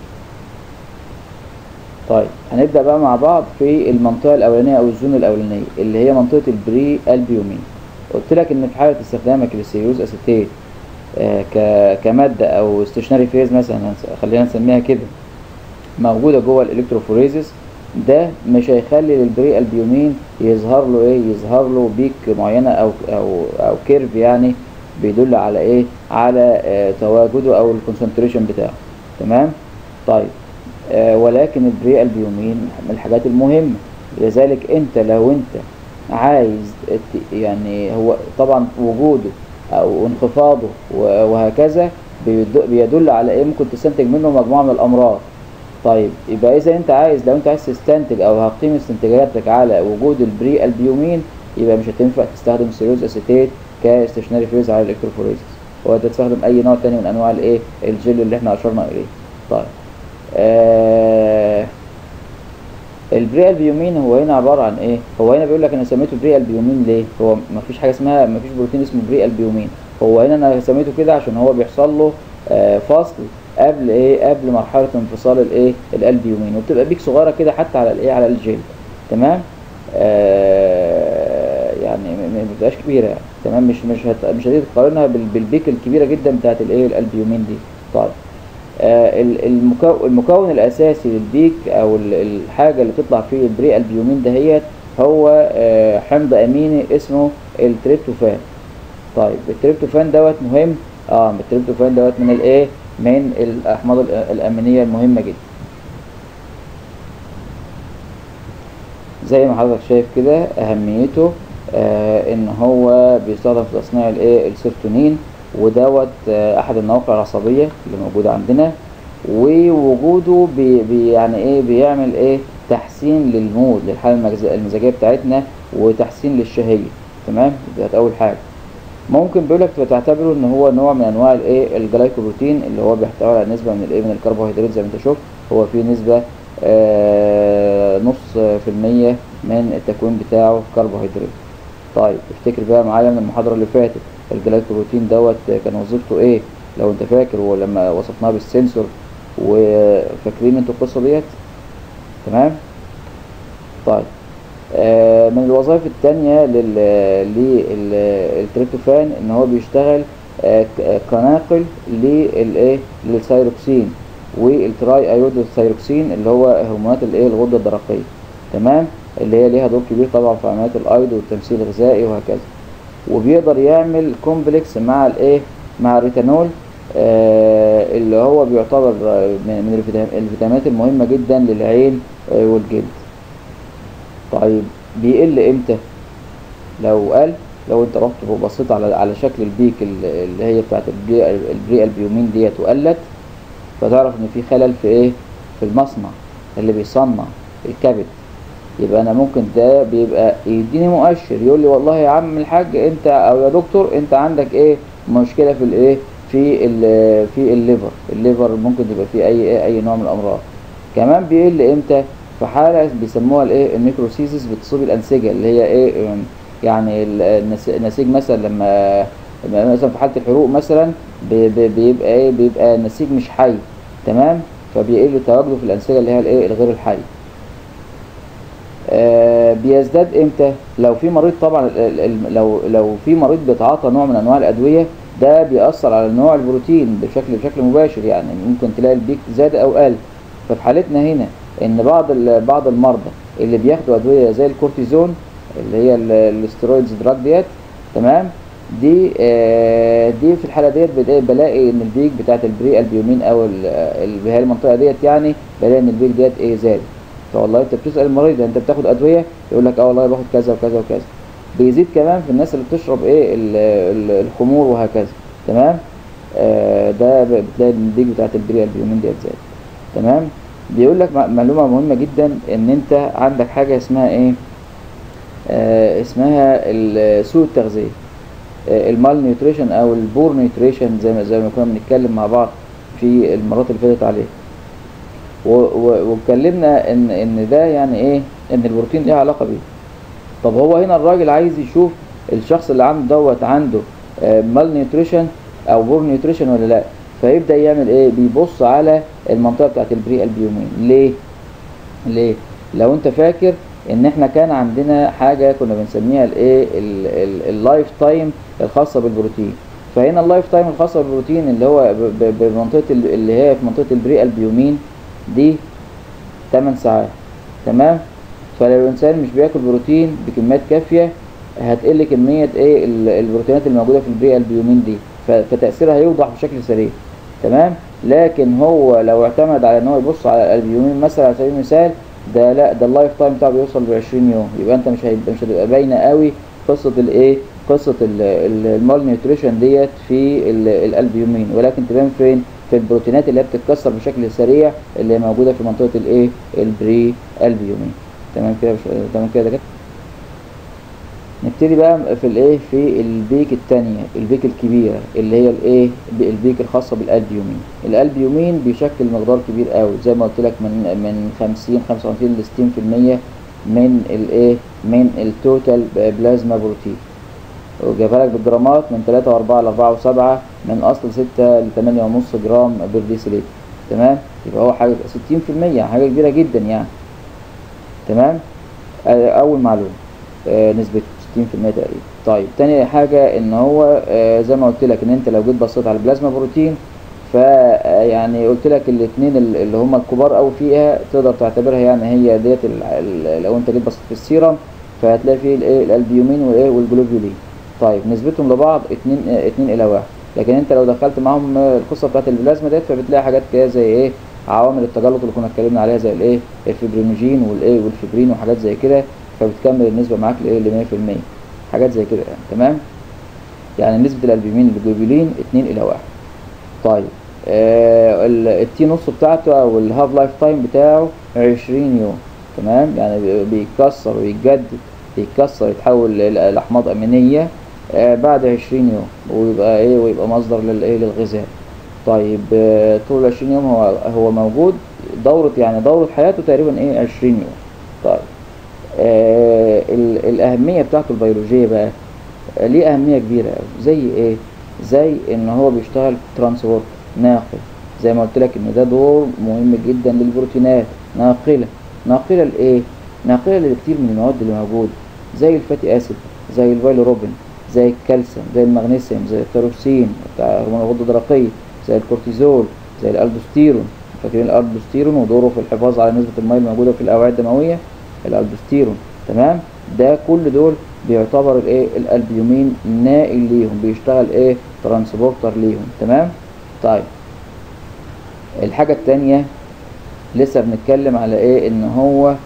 طيب هنبدأ بقى مع بعض في المنطقة الأولانية أو الزون الأولانية اللي هي منطقة البري البيومين قلت لك إن في حالة استخدامك للسيروز أسيتيت آه ك- كمادة أو ستيشنري فيز مثلا هنس- خلينا نسميها كده موجودة جوه الإلكتروفوريزيس ده مش هيخلي للبري البيومين يظهر له ايه يظهر له بيك معينة او او او كيرف يعني بيدل على ايه على آه تواجده او الكونسنتريشن بتاعه تمام طيب آه ولكن البري البيومين من الحاجات المهمة لذلك انت لو انت عايز ت- يعني هو طبعا وجوده او انخفاضه و- وهكذا بيد- بيدل على ايه ممكن تستنتج منه مجموعة من الامراض طيب يبقى اذا انت عايز لو انت عايز تستنتج او هتقيم استنتاجاتك على وجود البري البيومين يبقى مش هتنفع تستخدم سيروز اسيتيت كاستشناري فيز على الالكتروفوريزيس هو انت تستخدم اي نوع تاني من انواع الايه الجل اللي احنا اشرنا اليه طيب آه البري البيومين هو هنا عبارة عن ايه هو هنا بيقول لك انا سميته بري البيومين ليه هو مفيش حاجة اسمها مفيش بروتين اسمه بري البيومين هو هنا انا سميته كده عشان هو بيحصل له آه فصل قبل ايه قبل مرحلة انفصال الايه الالبيومين وبتبقى بيك صغيرة كده حتى على الايه على الجلد تمام آه يعني م- م- ما بتبقاش كبيرة يعني تمام مش مش هت... مش هتقدر تقارنها بال... بالبيك الكبيرة جدا بتاعت الايه الالبيومين دي طيب آه، ال- المكو- المكون الاساسي للبيك او ال- الحاجه اللي بتطلع فيه البري البيومين دهيت هو آه، حمض اميني اسمه التريبتوفان طيب التريبتوفان دوت مهم اه التريبتوفان دوت من الايه من الاحماض ال- الامينيه المهمه جدا زي ما حضرتك شايف كده اهميته آه ان هو بيستخدم في تصنيع الايه السيرتونين ودوت آه احد النواقع العصبيه اللي موجوده عندنا ووجوده بي بي يعني ايه بيعمل ايه تحسين للمود للحاله المجز- المزاجيه بتاعتنا وتحسين للشهيه تمام ديت اول حاجه ممكن بيقولك تعتبره ان هو نوع من انواع الايه الجلايكوبروتين اللي هو بيحتوي على نسبه من الايه من الكربوهيدرات زي ما انت شفت هو فيه نسبه آه نص في المية من التكوين بتاعه كربوهيدرات طيب افتكر بقى معايا من المحاضرة اللي فاتت الجلايكوبروتين دوت كان وظيفته ايه لو انت فاكر ولما وصفناه بالسنسور وفاكرين انتوا القصة ديت تمام طيب آه من الوظائف التانية لل- للتريبتوفان ان هو بيشتغل آه ك- كناقل للايه للثايروكسين والتراي ايود الثايروكسين اللي هو هرمونات الايه الغده الدرقيه تمام اللي هي ليها دور كبير طبعا في عمليات الايض والتمثيل الغذائي وهكذا وبيقدر يعمل كومبلكس مع الايه مع الريتانول آه اللي هو بيعتبر آه، من من الفيتام- الفيتامينات المهمه جدا للعين آه والجلد طيب بيقل امتى لو قال لو انت رحت وبصيت على على شكل البيك ال- اللي هي بتاعت البري, البري البيومين ديت وقلت فتعرف ان في خلل في ايه في المصنع اللي بيصنع الكبد يبقى انا ممكن ده بيبقى يديني مؤشر يقول لي والله يا عم الحاج انت او يا دكتور انت عندك ايه مشكله في الايه في ال في الليفر الليفر ممكن يبقى فيه اي إيه اي نوع من الامراض كمان بيقل امتى في حاله بيسموها الايه الميكروسيزس بتصيب الانسجه اللي هي ايه ام، يعني ال- النس- النسيج مثلا لما لما مثلا في حاله الحروق مثلا بي- بي- بيبقى ايه بيبقى النسيج مش حي تمام فبيقل تواجده في الانسجه اللي هي الايه الغير الحي آه، بيزداد امتى لو في مريض طبعا ال- ال- لو لو في مريض بيتعاطى نوع من انواع الادويه ده بيأثر على نوع البروتين بشكل بشكل مباشر يعني ممكن تلاقي البيك زاد او قل ففي حالتنا هنا ان بعض ال- بعض المرضى اللي بياخدوا ادويه زي الكورتيزون اللي هي ال- الاسترويدز دراج ديت تمام دي آه دي في الحاله ديت بدا- بلاقي ان البيك بتاعت البري البيومين او ال- اللي هي المنطقه ديت يعني بلاقي ان البيك ديت ايه زاد فوالله انت بتسال المريض انت بتاخد ادويه يقول لك اه والله باخد كذا وكذا وكذا بيزيد كمان في الناس اللي بتشرب ايه ال- ال- الخمور وهكذا تمام آه ده ب- بتلاقي ان البيك بتاعت البري البيومين ديت زاد تمام بيقول لك م- معلومه مهمه جدا ان انت عندك حاجه اسمها ايه آه اسمها ال- سوء التغذيه المال نيوتريشن او البور نيوتريشن زي ما زي ما كنا بنتكلم مع بعض في المرات اللي فاتت عليه و- و- واتكلمنا ان ان ده يعني ايه ان البروتين ليه علاقه بيه طب هو هنا الراجل عايز يشوف الشخص اللي عنده دوت عنده مال نيوتريشن او بور نيوتريشن ولا لا فيبدا يعمل ايه بيبص على المنطقه بتاعت البري البيومين ليه ليه لو انت فاكر ان احنا كان عندنا حاجه كنا بنسميها الايه اللايف تايم الخاصه بالبروتين فهنا اللايف تايم الخاصه بالبروتين اللي هو ب- ب- بمنطقه ال- اللي هي في منطقه البري البيومين دي 8 ساعات تمام فلو الانسان مش بياكل بروتين بكميات كافيه هتقل كميه ايه ال- البروتينات الموجوده في البيئه البيومين دي ف- فتاثيرها هيوضح بشكل سريع تمام لكن هو لو اعتمد على ان هو يبص على البيومين مثلا على سبيل المثال ده لا ده اللايف تايم بتاعه بيوصل ب 20 يوم يبقى انت مش هيبقى مش هتبقى باينه قوي قصه الايه قصه ال- ال- المال نيوتريشن ديت في ال- الالبيومين ولكن تبان فين في البروتينات اللي هي بتتكسر بشكل سريع اللي هي موجوده في منطقه الايه البري البيومين تمام كده مش- تمام كده كده نبتدي بقى في الايه في البيك الثانيه البيك الكبيره اللي هي الايه ب- البيك الخاصه بالالبيومين الالبيومين بيشكل مقدار كبير قوي زي ما قلت لك من من 50 55 ل 60% من الايه من التوتال بلازما بروتين وجابها لك بالجرامات من 3 و4 ل 4 و7 من اصل 6 ل 8.5 جرام بير ديسيليتر تمام يبقى هو حاجه 60% حاجه كبيره جدا يعني تمام آه، اول معلومه آه، نسبة 60% تقريبا طيب تاني حاجة ان هو آه، زي ما قلت لك ان انت لو جيت بصيت على البلازما بروتين فيعني قلت لك الاثنين اللي هم الكبار قوي فيها تقدر تعتبرها يعني هي ديت ال- ال- لو انت جيت بصيت في السيرم فهتلاقي فيه الايه الالبيومين والايه والجلوبيولين طيب نسبتهم لبعض 2 2 الى 1 لكن انت لو دخلت معاهم القصه بتاعت البلازما ديت فبتلاقي حاجات كده زي ايه عوامل التجلط اللي كنا اتكلمنا عليها زي الايه الفبرينوجين والايه والفبرين وحاجات زي كده فبتكمل النسبه معاك لايه ل 100% حاجات زي كده يعني تمام يعني نسبه الالبيومين والجلوبيولين 2 الى 1 طيب آه ال- التي نص بتاعته او الهاف لايف تايم بتاعه 20 يوم تمام يعني بي- بيتكسر ويتجدد يتكسر يتحول ل- لاحماض امينيه آه بعد 20 يوم ويبقى ايه ويبقى مصدر للايه للغذاء طيب آه طول 20 يوم هو هو موجود دوره يعني دوره حياته تقريبا ايه 20 يوم طيب آه ال- الاهميه بتاعته البيولوجيه بقى آه، ليه اهميه كبيره أوي. زي ايه زي ان هو بيشتغل ترانسبورت ناقل زي ما قلت لك ان ده دور مهم جدا للبروتينات ناقله ناقله لايه ناقله لكتير من المواد اللي موجوده زي الفاتي اسيد زي الفيلوروبين زي الكالسيوم زي المغنيسيوم زي التيروكسين بتاع هرمون الغده الدرقيه زي الكورتيزول زي الالدوستيرون فاكرين الالدوستيرون ودوره في الحفاظ على نسبه الميه الموجوده في الاوعيه الدمويه الالدوستيرون تمام ده كل دول بيعتبر الايه الالبيومين نائل ليهم بيشتغل ايه ترانسبورتر ليهم تمام طيب الحاجة التانية لسه بنتكلم على ايه ان هو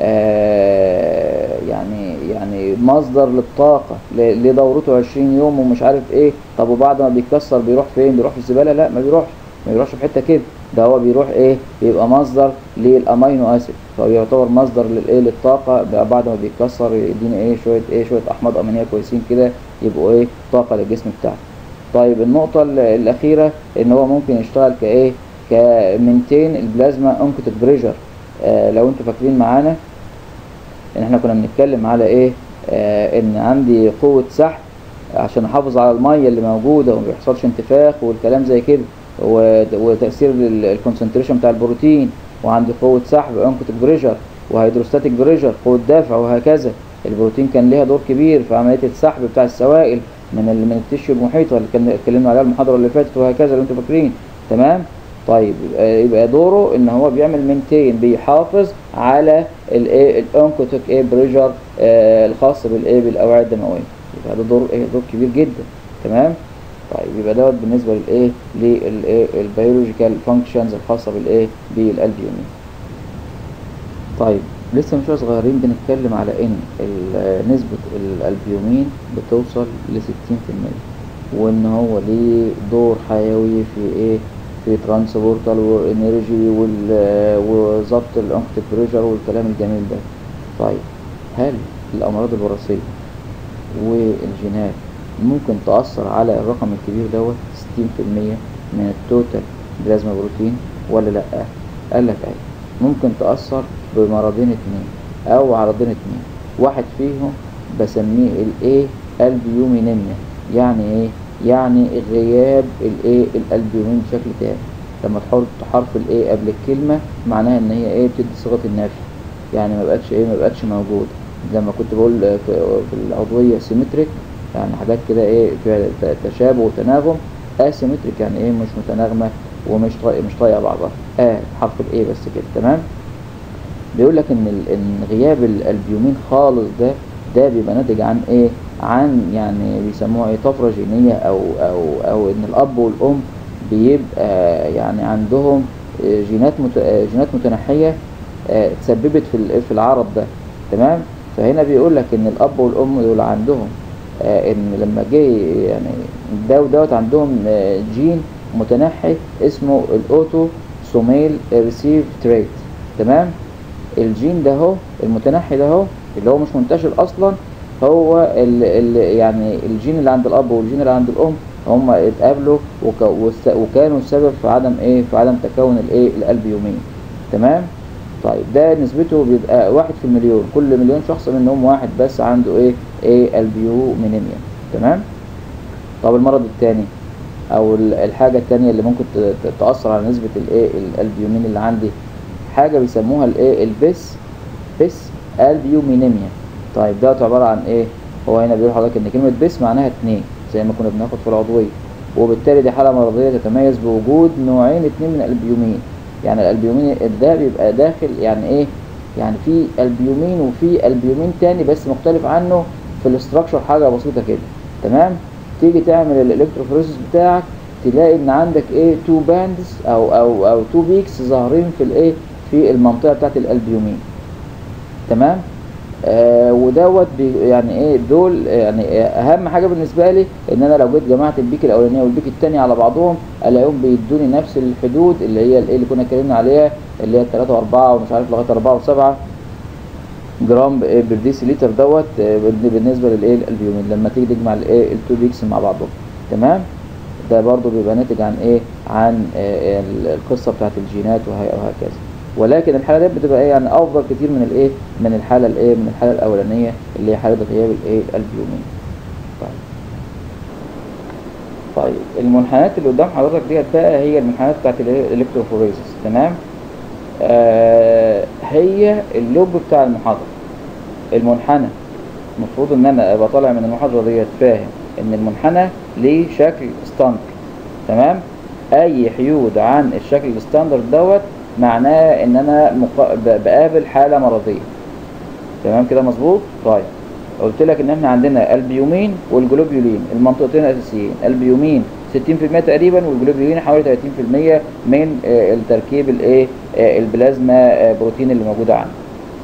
آه يعني يعني مصدر للطاقة ل- لدورته 20 يوم ومش عارف ايه طب وبعد ما بيتكسر بيروح فين بيروح في الزبالة لا ما بيروحش ما بيروحش في حتة كده ده هو بيروح ايه بيبقى مصدر للامينو اسيد فهو يعتبر مصدر للايه للطاقة بقى بعد ما بيتكسر يدينا ايه شوية ايه شوية احماض امينية كويسين كده يبقوا ايه طاقة للجسم بتاعنا طيب النقطة ال- الأخيرة إن هو ممكن يشتغل كإيه كمنتين البلازما أونكوتيك بريشر آه لو انتوا فاكرين معانا إن إحنا كنا بنتكلم على إيه آه إن عندي قوة سحب عشان أحافظ على المية اللي موجودة وما بيحصلش انتفاخ والكلام زي كده و- وتأثير الكونسنتريشن بتاع البروتين وعندي قوة سحب أونكوتيك بريشر وهيدروستاتيك بريشر قوة دافع وهكذا البروتين كان ليها دور كبير في عملية السحب بتاع السوائل من ال- من التشيو المحيطة اللي كان اتكلمنا عليها المحاضرة اللي فاتت وهكذا لو انتوا فاكرين تمام طيب يبقى, يبقى دوره ان هو بيعمل مينتين بيحافظ على الايه الاونكوتيك ايه بريشر آه الخاص بالايه بالاوعيه الدمويه يبقى ده دور ايه دور كبير جدا تمام طيب يبقى دوت بالنسبه للايه للايه البيولوجيكال فانكشنز الخاصه بالايه بالالبيومين طيب لسه من شويه صغيرين بنتكلم على ان ال- نسبة الالبيومين بتوصل ل 60% وان هو ليه دور حيوي في ايه في ترانسبورتال وانرجي وظبط الانكتيف بريشر والكلام الجميل ده طيب هل الامراض الوراثيه والجينات ممكن تأثر على الرقم الكبير دوت 60% من التوتال بلازما بروتين ولا لأ؟ قال لك أيوة ممكن تأثر بمرضين اتنين أو عرضين اتنين واحد فيهم بسميه الايه البيومينيميا يعني ايه؟ يعني غياب الايه الالبيومين بشكل تام لما تحط حرف الايه قبل الكلمة معناها ان هي ايه بتدي صيغة النفي يعني ما بقتش ايه ما بقتش موجود لما كنت بقول في, في العضوية سيمتريك يعني حاجات كده ايه فيها ت- تشابه وتناغم اسيمتريك يعني ايه مش متناغمة ومش طايقة مش طايقة بعضها اه حرف الايه بس كده تمام بيقول لك ان ال- ان غياب ال- البيومين خالص ده ده بيبقى ناتج عن ايه عن يعني بيسموها ايه طفره جينيه او او او ان الاب والام بيبقى يعني عندهم آه، جينات مت... آه، جينات متنحيه آه، تسببت في ال- في العرض ده تمام فهنا بيقول لك ان الاب والام دول عندهم آه، ان لما جه يعني ده ودوت عندهم آه، جين متنحي اسمه الاوتو سوميل ريسيف تريت تمام الجين ده هو المتنحي ده هو اللي هو مش منتشر اصلا هو ال ال يعني الجين اللي عند الاب والجين اللي عند الام هم اتقابلوا وك والس- وكانوا السبب في عدم ايه في عدم تكون الايه الالبيومين تمام طيب ده نسبته بيبقى واحد في المليون كل مليون شخص منهم واحد بس عنده ايه ايه البيومينيميا تمام طب المرض الثاني او ال- الحاجه الثانيه اللي ممكن ت- ت- تاثر على نسبه الايه الالبيومين اللي عندي حاجه بيسموها الايه البس بس البيومينيميا طيب ده عباره عن ايه هو هنا بيقول لحضرتك ان كلمه بس معناها اتنين زي ما كنا بناخد في العضويه وبالتالي دي حاله مرضيه تتميز بوجود نوعين اتنين من الالبيومين يعني الالبيومين ده بيبقى داخل يعني ايه يعني في البيومين وفي البيومين تاني بس مختلف عنه في الاستراكشر حاجه بسيطه كده تمام تيجي تعمل الالكتروفوريسيس بتاعك تلاقي ان عندك ايه تو باندز او او او تو بيكس ظاهرين في الايه في المنطقه بتاعت الالبيومين تمام آه ودوت بي- يعني ايه دول يعني آه، اهم حاجه بالنسبه لي ان انا لو جيت جمعت البيك الاولانيه والبيك الثاني على بعضهم الاقيهم بيدوني نفس الحدود اللي هي الايه اللي كنا اتكلمنا عليها اللي هي 3 و4 ومش عارف لغايه 4 و7 جرام ب- برديسي لتر دوت آه، بالن- بالنسبه للايه الالبيومين لما تيجي تجمع الايه التو بيكس مع بعضهم تمام ده برضو بيبقى ناتج عن ايه عن آه، ال- القصه بتاعت الجينات وهي- وهكذا ولكن الحاله دي بتبقى ايه يعني افضل كتير من الايه من الحاله الايه من الحاله الاولانيه اللي هي حاله غياب الايه الالبيومين طيب طيب المنحنيات اللي قدام حضرتك ديت بقى هي المنحنيات بتاعت الايه الالكتروفوريزس تمام آه هي اللوب بتاع المحاضره المنحنى المفروض ان انا ابقى طالع من المحاضره ديت فاهم ان المنحنى ليه شكل ستاندر تمام اي حيود عن الشكل الستاندرد دوت معناه ان انا مق... ب- بقابل حاله مرضيه تمام كده مظبوط طيب قلت لك ان احنا عندنا البيومين والجلوبيولين المنطقتين الاساسيين البيومين 60% تقريبا والجلوبيولين حوالي 30% من آه، التركيب الايه آه، البلازما آه، بروتين اللي موجوده عندنا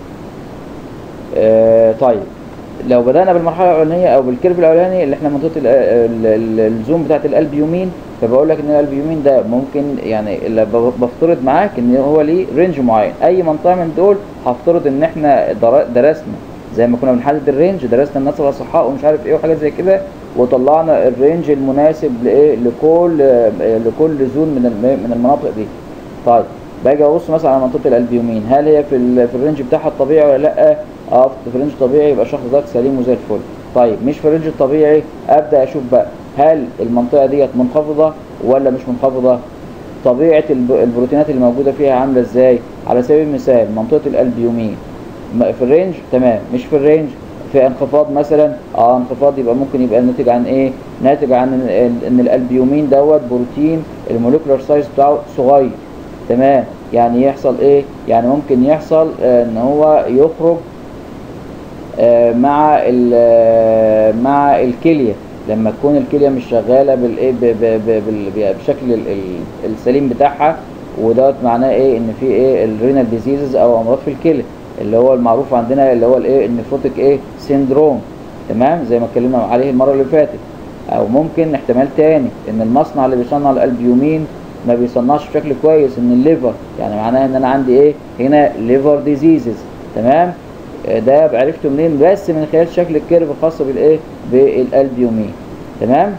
آه، طيب لو بدأنا بالمرحلة الأولانية أو بالكيرف الأولاني اللي احنا منطقة ال- ال- ال- الزوم بتاعت الألبيومين فبقول لك إن الألبيومين ده ممكن يعني اللي ب- بفترض معاك إن هو ليه رينج معين أي منطقة من دول هفترض إن احنا در- درسنا زي ما كنا بنحدد الرينج درسنا الناس الأصحاء ومش عارف إيه وحاجات زي كده وطلعنا الرينج المناسب لإيه لكل آه، لكل زون من الم- من المناطق دي طيب باجي ابص مثلا على منطقه الالبيومين هل هي في ال- في الرينج بتاعها الطبيعي ولا لا اه في الرينج الطبيعي يبقى الشخص ده سليم وزي الفل طيب مش في الرينج الطبيعي ابدا اشوف بقى هل المنطقه ديت منخفضه ولا مش منخفضه طبيعه الب- البروتينات اللي موجوده فيها عامله ازاي على سبيل المثال منطقه الالبيومين م- في الرينج تمام مش في الرينج في انخفاض مثلا اه انخفاض يبقى ممكن يبقى ناتج عن ايه ناتج عن ان, إن الالبيومين دوت بروتين الموليكولار سايز بتاعه صغير تمام يعني يحصل ايه يعني ممكن يحصل آه، ان هو يخرج آه، مع ال- آه، مع الكليه لما تكون الكليه مش شغاله بالايه ب- ب- ب- بال- بشكل ال- ال- السليم بتاعها ودوت معناه ايه ان في ايه الرينال ديزيزز او امراض في الكلى اللي هو المعروف عندنا اللي هو الايه النفروتيك ايه سيندروم تمام زي ما اتكلمنا عليه المره اللي فاتت او ممكن احتمال تاني ان المصنع اللي بيصنع الالبيومين ما بيصنعش بشكل كويس ان الليفر يعني معناها ان انا عندي ايه هنا ليفر ديزيزز تمام آه، ده عرفته منين بس من خلال شكل الكيرف الخاص بالايه بالالبيومين تمام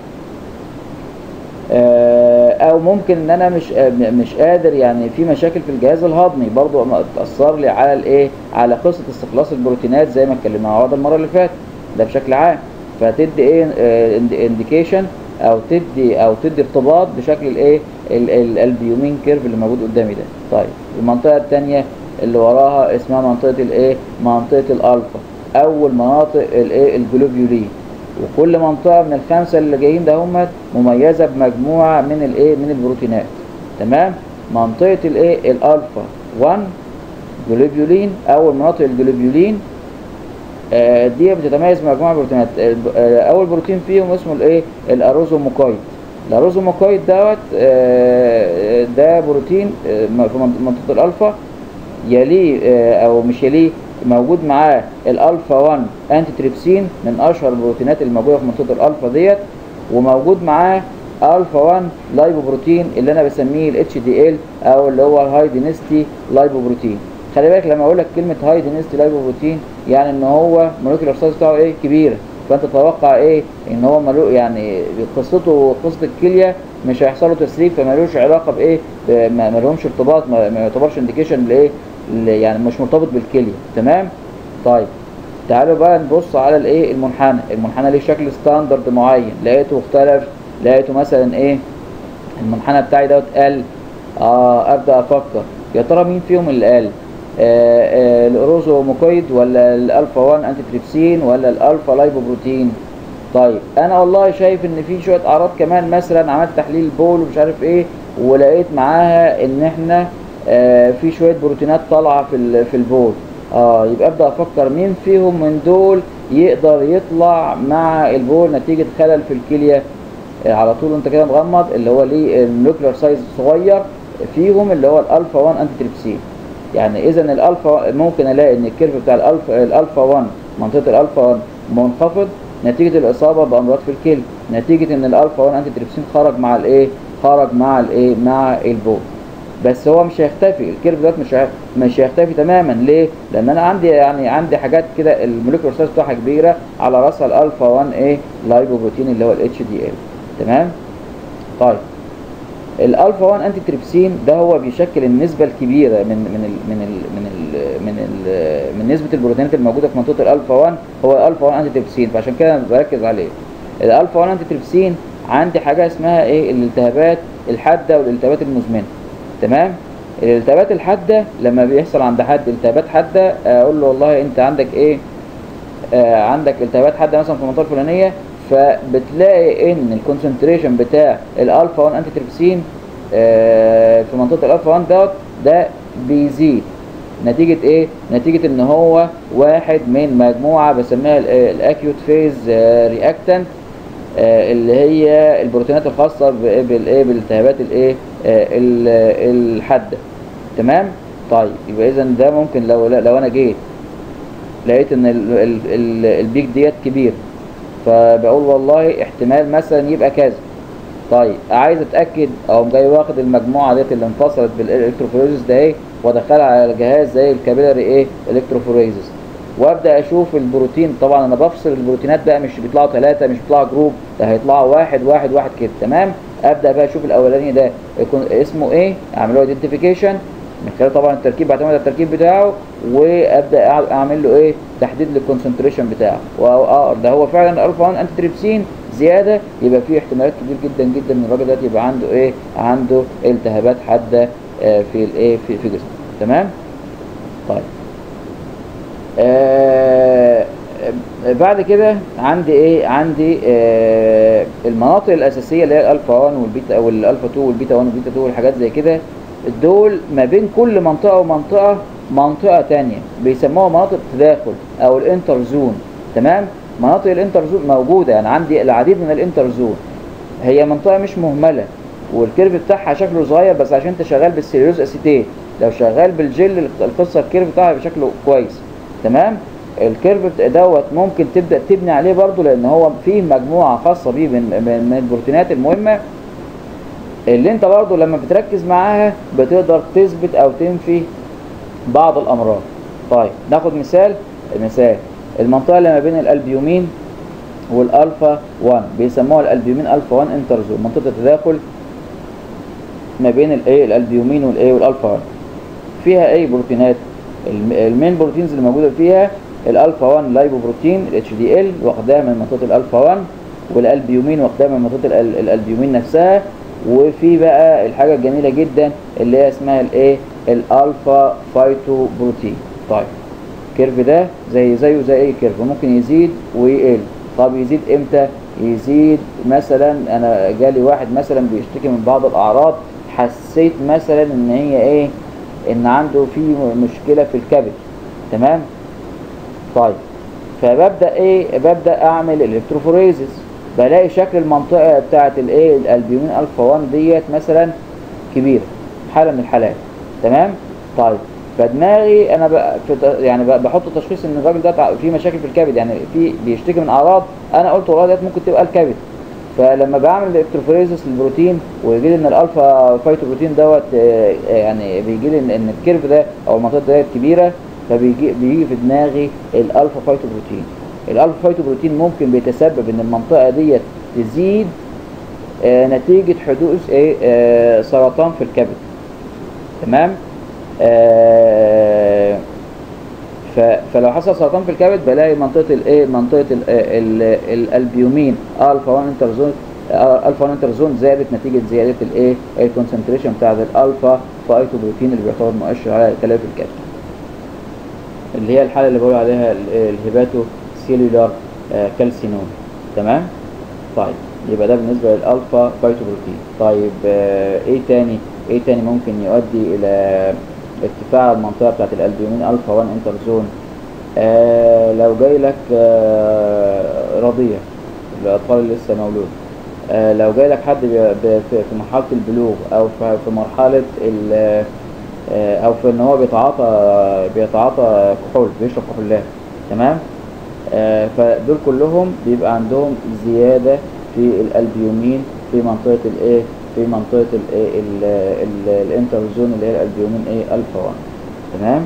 آه، او ممكن ان انا مش آه، م- مش قادر يعني في مشاكل في الجهاز الهضمي برضو ما تاثر لي على الايه على قصه استخلاص البروتينات زي ما اتكلمنا مع بعض المره اللي فاتت ده بشكل عام فتدي ايه انديكيشن او تدي او تدي ارتباط بشكل الايه ال- ال- البيومين كيرف اللي موجود قدامي ده طيب المنطقه الثانيه اللي وراها اسمها منطقه الايه منطقه الالفا اول مناطق الايه الجلوبيولين وكل منطقه من الخمسه اللي جايين ده هم مميزه بمجموعه من الايه من البروتينات تمام منطقه الايه الالفا 1 جلوبيولين اول مناطق الجلوبيولين آه، دي بتتميز بمجموعه من البروتينات الب- آه، اول بروتين فيهم اسمه الايه الاروزوموكويد الاروزوموكويد دوت آه، ده بروتين آه، م- في منط- منطقه الالفا يليه آه، او مش يليه موجود معاه الالفا 1 انتي تريبسين من اشهر البروتينات اللي موجوده في منطقه الالفا ديت وموجود معاه الفا 1 لايبوبروتين اللي انا بسميه الاتش دي ال او اللي هو الهاي دينستي لايبوبروتين خلي بالك لما اقول لك كلمه هاي دينستي لايبوبروتين يعني ان هو مولكيولار سايز بتاعه ايه كبيره فانت تتوقع ايه ان هو ملو يعني قصته قصه الكليه مش هيحصل له تسريب فمالوش علاقه بايه ب- ما ما لهمش ارتباط ما, ما يعتبرش انديكيشن لايه ل- يعني مش مرتبط بالكليه تمام طيب تعالوا بقى نبص على الايه المنحنى المنحنى ليه شكل ستاندرد معين لقيته اختلف لقيته مثلا ايه المنحنى بتاعي دوت قل اه ابدا افكر يا ترى مين فيهم اللي قل آه آه الاوروزوموكويد ولا الالفا 1 انتي تريبسين ولا الالفا لايبوبروتين طيب انا والله شايف ان في شويه اعراض كمان مثلا عملت تحليل بول ومش عارف ايه ولقيت معاها ان احنا آه في شويه بروتينات طالعه في ال- في البول اه يبقى ابدا افكر مين فيهم من دول يقدر يطلع مع البول نتيجه خلل في الكليه آه على طول انت كده مغمض اللي هو ليه النيوكلير سايز صغير فيهم اللي هو الالفا 1 انتي تريبسين يعني اذا الالفا ممكن الاقي ان الكيرف بتاع الالفا الالفا 1 منطقه الالفا 1 منخفض نتيجه الاصابه بامراض في الكلى نتيجه ان الالفا 1 انتي تريبسين خرج مع الايه خرج مع الايه مع البول بس هو مش هيختفي الكيرف ده مش هي- مش هيختفي تماما ليه لان انا عندي يعني عندي حاجات كده الموليكولر سايز بتاعها كبيره على راسها الالفا 1 ايه لايبوبروتين اللي هو الاتش دي ال تمام طيب الالفا 1 انتي تريبسين ده هو بيشكل النسبه الكبيره من من ال من ال من ال من ال من نسبه البروتينات الموجوده في منطقه الالفا 1 هو الالفا 1 انتي تريبسين فعشان كده انا بركز عليه الالفا 1 انتي تريبسين عندي حاجه اسمها ايه الالتهابات الحاده والالتهابات المزمنه تمام الالتهابات الحاده لما بيحصل عند حد التهابات حاده اقول له والله انت عندك ايه آه عندك التهابات حاده مثلا في المنطقه الفلانيه فبتلاقي ان الكونسنتريشن بتاع الالفا 1 انتي تريبسين آه في منطقه الالفا 1 دوت ده بيزيد نتيجة ايه؟ نتيجة ان هو واحد من مجموعة بسميها الاكيوت فيز رياكتنت اللي هي البروتينات الخاصة ب- بالايه بالالتهابات الايه آه، ال- الحادة تمام؟ طيب يبقى اذا ده ممكن لو لو انا جيت لقيت ان ال ال ال البيك ديت كبير فبقول والله احتمال مثلا يبقى كذا طيب عايز اتاكد او جاي واخد المجموعه ديت اللي انفصلت بالالكتروفوريزس ده ايه وادخلها على جهاز زي الكابيلاري ايه الكتروفوريزس وابدا اشوف البروتين طبعا انا بفصل البروتينات بقى مش بيطلعوا ثلاثه مش بيطلعوا جروب ده هيطلعوا واحد واحد واحد كده تمام ابدا بقى اشوف الاولاني ده يكون اسمه ايه اعمل له ايدنتيفيكيشن من خلال طبعا التركيب بعتمد على التركيب بتاعه وابدا أع- اعمل له ايه تحديد للكونسنتريشن بتاعه اه ده هو فعلا الفا 1 انتي تريبسين زياده يبقى في احتمالات كبير جدا جدا ان الراجل ده يبقى عنده ايه عنده التهابات حاده آه، في الايه في, في جسمه تمام طيب آه آه، بعد كده عندي ايه عندي آه المناطق الاساسيه اللي هي الالفا 1 والبيتا والالفا 2 والبيتا 1 والبيتا 2 والحاجات زي كده دول ما بين كل منطقه ومنطقه منطقه تانية بيسموها مناطق تداخل او الانتر زون تمام مناطق الانتر زون موجوده يعني عندي العديد من الانتر زون هي منطقه مش مهمله والكيرف بتاعها شكله صغير بس عشان انت شغال بالسيليوز اسيتيت لو شغال بالجل القصه الكيرف بتاعها يبقى شكله كويس تمام الكيرف بت- دوت ممكن تبدا تبني عليه برضو لان هو فيه مجموعه خاصه بيه من من من البروتينات المهمه اللي انت برضو لما بتركز معاها بتقدر تثبت او تنفي بعض الامراض طيب ناخد مثال مثال المنطقه اللي ما بين الالبيومين والالفا 1 بيسموها الالبيومين الفا 1 انترزون منطقه التداخل ما بين الايه الالبيومين والايه والالفا 1 فيها اي بروتينات الم- المين بروتينز اللي موجوده فيها الالفا 1 لايبوبروتين الاتش دي ال واخداها من منطقه الالفا 1 والالبيومين واخداها من منطقه الأل- الالبيومين نفسها وفي بقى الحاجه الجميله جدا اللي هي اسمها الايه الالفا فايتو بروتين طيب الكيرف ده زي زيه زي اي كيرف ممكن يزيد ويقل طب يزيد امتى يزيد مثلا انا جالي واحد مثلا بيشتكي من بعض الاعراض حسيت مثلا ان هي ايه ان عنده في مشكله في الكبد تمام طيب فببدا ايه ببدا اعمل الكتروفوريزس بلاقي شكل المنطقه بتاعه الايه الالبيومين الفا 1 ديت مثلا كبيره حاله من الحالات تمام طيب فدماغي انا بقى في ت- يعني بقى بحط تشخيص ان الراجل ده تع- فيه مشاكل في الكبد يعني في بيشتكي من اعراض انا قلت والله ديت ممكن تبقى الكبد فلما بعمل الكتروفوريزس للبروتين ويجي لي ان الالفا فايتو بروتين دوت آه، آه، يعني بيجي لي ان إن الكيرف ده او المنطقه ديت كبيره فبيجي بيجي في دماغي الالفا فايتو بروتين الالفا فايتو بروتين ممكن بيتسبب ان المنطقه ديت تزيد آه، نتيجه حدوث ايه آه، سرطان في الكبد تمام آه، ف- فلو حصل سرطان في الكبد بلاقي منطقه الايه منطقه ال- ال- الالبيومين الفا 1 انترزون الفا 1 انترزون زادت نتيجه زياده الايه الكونسنتريشن بتاع الالفا فايتوبروتين اللي بيعتبر مؤشر على تلف الكبد اللي هي الحاله اللي بقول عليها ال- الهيباتو سيلولار كالسينوم تمام طيب يبقى ده بالنسبه للالفا بايتوبروتين طيب آه ايه تاني ايه تاني ممكن يؤدي الى ارتفاع المنطقه بتاعت الالبيومين الفا 1 انترزون آه لو جاي لك آه رضيع الاطفال اللي لسه مولود آه لو جاي لك حد بي- ب- في في مرحله البلوغ او في في مرحله ال- آه، او في ان هو بيتعاطى بيتعاطى كحول بيشرب كحولات تمام آه، فدول كلهم بيبقى عندهم زياده في الالبيومين في منطقه الايه في منطقه الايه ال- ال- الانترزون اللي هي الالبيومين ايه الفا 1 تمام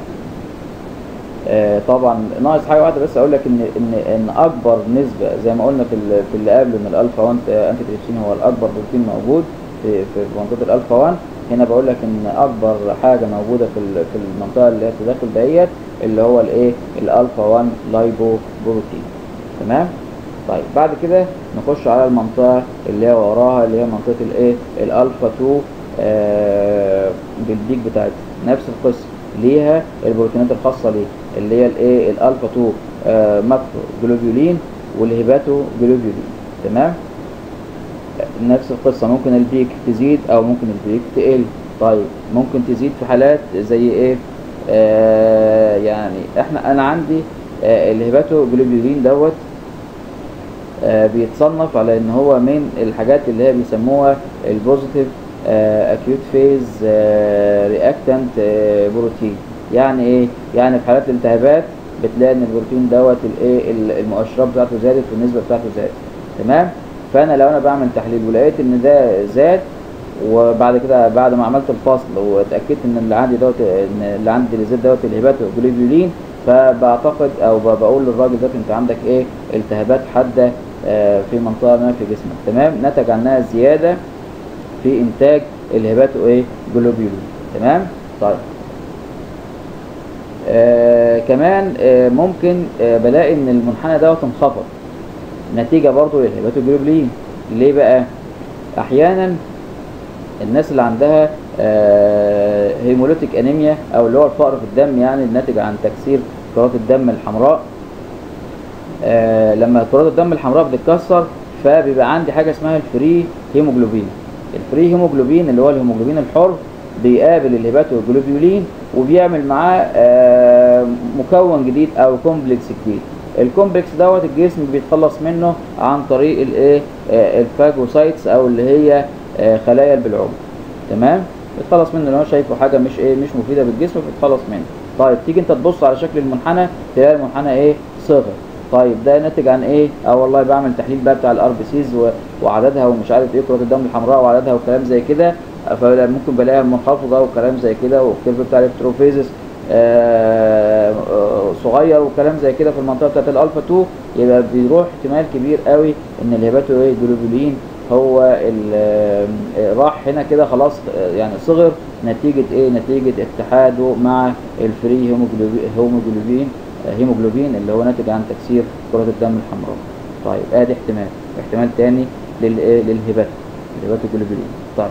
آه، طبعا ناقص حاجه واحده بس اقول لك ان ان ان اكبر نسبه زي ما قلنا في ال- في اللي قبل ان الالفا 1 انتي تريبسين هو الاكبر بروتين موجود في في منطقه الالفا 1 هنا بقول لك ان اكبر حاجه موجوده في ال- في المنطقه اللي هي التداخل ديت اللي هو الايه الالفا 1 لايبو بروتين تمام طيب بعد كده نخش على المنطقه اللي هي وراها اللي هي منطقه الايه الالفا 2 آه بالبيك بتاعتها نفس القصه ليها البروتينات الخاصه ليه اللي هي الايه الالفا 2 آه ماكرو جلوبيولين والهيباتو جلوبيولين تمام نفس القصة ممكن البيك تزيد أو ممكن البيك تقل طيب ممكن تزيد في حالات زي إيه آه يعني إحنا أنا عندي آه الهيباتو جلوبيولين دوت آه بيتصنف على إن هو من الحاجات اللي هي بيسموها البوزيتيف اكيوت فيز رياكتنت بروتين يعني ايه يعني في حالات الالتهابات بتلاقي ان البروتين دوت الايه المؤشرات بتاعته زادت والنسبه بتاعته زادت تمام فانا لو انا بعمل تحليل ولقيت ان ده زاد وبعد كده بعد ما عملت الفصل واتاكدت ان اللي عندي دوت ان اللي عندي اللي زاد دوت الهيباتو جلوبيولين فبعتقد او ب- بقول للراجل دوت انت عندك ايه التهابات حاده آه، في منطقه ما في جسمك تمام نتج عنها زياده في انتاج الهيباتو ايه جلوبيولين تمام طيب آه كمان آه ممكن آه بلاقي ان المنحنى دوت انخفض نتيجه برضو للهيباتوجلوبولين ليه بقى احيانا الناس اللي عندها آه هيموليتيك انيميا او اللي هو الفقر في الدم يعني الناتج عن تكسير كرات الدم الحمراء آه لما كرات الدم الحمراء بتتكسر فبيبقى عندي حاجه اسمها الفري هيموجلوبين الفري هيموجلوبين اللي هو الهيموجلوبين الحر بيقابل الهيباتوجلوبولين وبيعمل معاه آه مكون جديد او كومبلكس جديد الكومبلكس دوت الجسم بيتخلص منه عن طريق الايه آه الفاجوسايتس او اللي هي آه خلايا البلعوم تمام بيتخلص منه لو هو شايفه حاجه مش ايه مش مفيده بالجسم فبيتخلص منه طيب تيجي انت تبص على شكل المنحنى تلاقي المنحنى ايه صغر طيب ده ناتج عن ايه اه والله بعمل تحليل بقى بتاع الار بي سيز وعددها ومش عارف ايه كرات الدم الحمراء وعددها وكلام زي كده فممكن بلاقيها منخفضه وكلام زي كده والكيرف بتاع الالكتروفيزس آه صغير وكلام زي كده في المنطقه بتاعت الالفا 2 يبقى بيروح احتمال كبير قوي ان الهيباتو ايه جلوبولين هو راح هنا كده خلاص يعني صغر نتيجه ايه نتيجه اتحاده مع الفري هيموجلوبين هيموجلوبين اللي هو ناتج عن تكسير كرات الدم الحمراء طيب ادي احتمال احتمال تاني للايه للهبات الهباتو جلوبولين طيب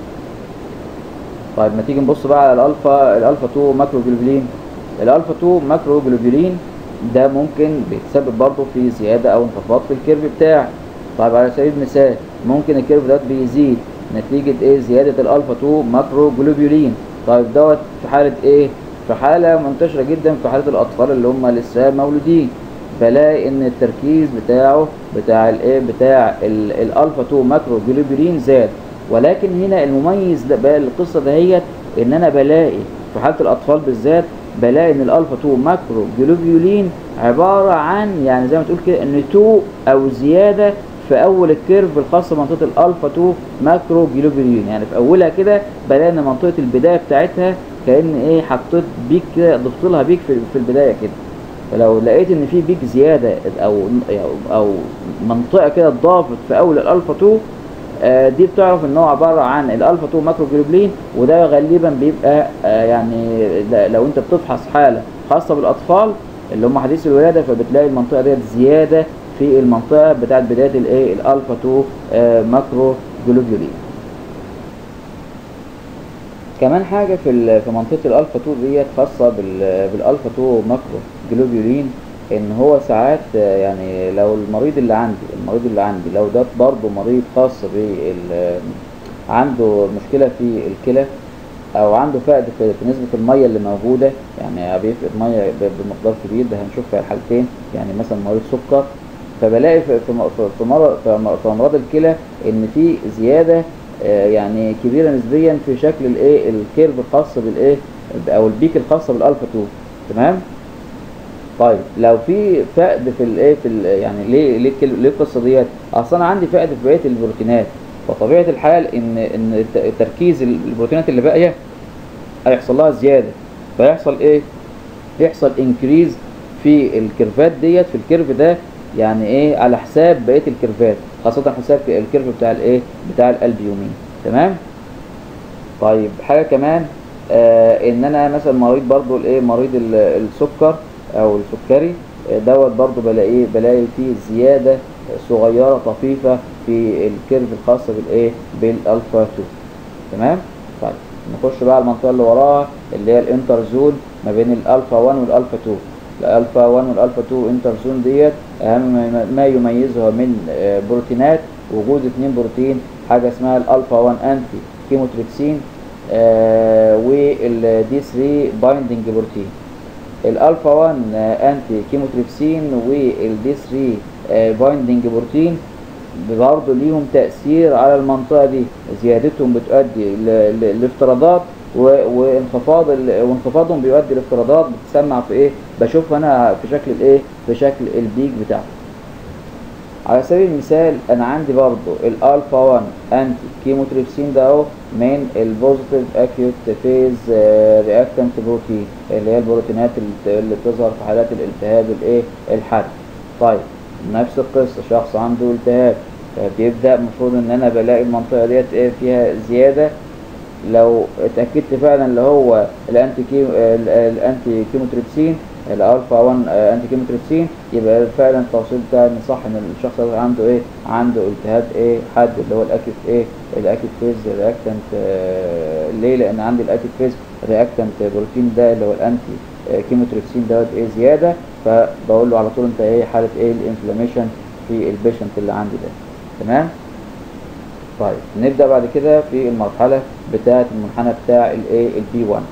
طيب ما تيجي نبص بقى على الالفا الالفا 2 ماكرو جلوبولين الالفا 2 ماكرو جلوبولين ده ممكن بيتسبب برضه في زياده او انخفاض في الكيرف بتاعه طيب على سبيل المثال ممكن الكيرف دوت بيزيد نتيجه ايه زياده الالفا 2 ماكرو جلوبولين طيب دوت في حاله ايه في حاله منتشره جدا في حاله الاطفال اللي هم لسه مولودين بلاقي ان التركيز بتاعه بتاع الايه بتاع الالفا 2 ماكرو جلوبولين زاد ولكن هنا المميز بقى القصه دهيت ان انا بلاقي في حاله الاطفال بالذات بلاقي ان الالفا 2 ماكرو جلوبيولين عباره عن يعني زي ما تقول كده ان 2 او زياده في اول الكيرف الخاص بمنطقه الالفا 2 ماكرو جلوبيولين يعني في اولها كده بلاقي ان منطقه البدايه بتاعتها كان ايه حطيت بيك كده ضفت لها بيك في, في البدايه كده فلو لقيت ان في بيك زياده او او منطقه كده اتضافت في اول الالفا 2 آه دي بتعرف ان هو عباره عن الالفا 2 ماكرو جلوبلين وده غالبا بيبقى آه يعني لو انت بتفحص حاله خاصه بالاطفال اللي هم حديث الولاده فبتلاقي المنطقه ديت زياده في المنطقه بتاعت بدايه الايه الالفا 2 آه ماكرو جلوبولين كمان حاجه في في منطقه الالفا 2 ديت خاصه بالالفا 2 ماكرو جلوبولين ان هو ساعات آه، يعني لو المريض اللي عندي المريض اللي عندي لو ده برضه مريض خاص بال عنده مشكله في الكلى او عنده فقد في في نسبه الميه اللي موجوده يعني بيفقد ميه ب- بمقدار كبير ده هنشوف في الحالتين يعني مثلا مريض سكر فبلاقي في في م- في- في مرض في م- في امراض الكلى ان في زياده آه، يعني كبيره نسبيا في شكل الايه الكيرف الخاص بالايه او البيك الخاصه بالالفا 2 تمام طيب لو في فقد في الايه في ال- يعني ليه ليه الكل- ليه القصه ديت اصلا انا عندي فقد في بقيه البروتينات فطبيعه الحال ان ان الت- تركيز البروتينات اللي باقيه هيحصل لها زياده فيحصل ايه يحصل انكريز في الكيرفات ديت في الكيرف ده يعني ايه على حساب بقيه الكيرفات خاصه حساب الكيرف بتاع الايه بتاع الالبيومين تمام طيب حاجه كمان آه ان انا مثلا مريض برضو الايه مريض ال- السكر او السكري آه، دوت برضو بلاقيه بلاقي فيه زياده صغيره طفيفه في الكيرف الخاص بالايه بالالفا 2 تمام طيب نخش بقى على المنطقه اللي وراها اللي هي الانترزون ما بين الالفا 1 والالفا 2 الالفا 1 والالفا 2 انترزون ديت اهم ما- ما يميزها من آه، بروتينات وجود اثنين بروتين حاجه اسمها الالفا 1 انتي كيموتريكسين آه والدي 3 بايندنج بروتين الالفا 1 آه، انتي كيموتريكسين والدي 3 آه، بايندنج بروتين برضه ليهم تأثير على المنطقة دي زيادتهم بتؤدي ل- ل- لافتراضات و- وانخفاض ال- وانخفاضهم بيؤدي لافتراضات بتسمع في ايه بشوف انا في شكل الايه في شكل البيك بتاعه على سبيل المثال انا عندي برضو الالفا 1 انتي كيموتريبسين ده اهو من البوزيتيف اكيوت فيز رياكتنت بروتين اللي هي البروتينات اللي اللي بتظهر في حالات الالتهاب الايه الحاد طيب نفس القصه شخص عنده التهاب بيبدا المفروض ان انا بلاقي المنطقه ديت ايه فيها زياده لو اتاكدت فعلا اللي هو الانتي كيم ال- الانتي كيموتريبسين الالفا 1 آه، انتي كيموتريبسين يبقى فعلا التوصيل بتاع ان صح ان الشخص ده عنده ايه عنده التهاب ايه حاد اللي هو الاكيد ايه الاكيد فيز رياكتنت آه، ليه لان عندي الاكيد فيز رياكتنت بروتين ده اللي هو الانتي آه، كيموتريبسين دوت ايه زياده فبقول له على طول انت ايه حاله ايه الانفلاميشن في البيشنت اللي عندي ده تمام طيب نبدأ بعد كده في المرحلة بتاعة المنحنى بتاع الايه البي 1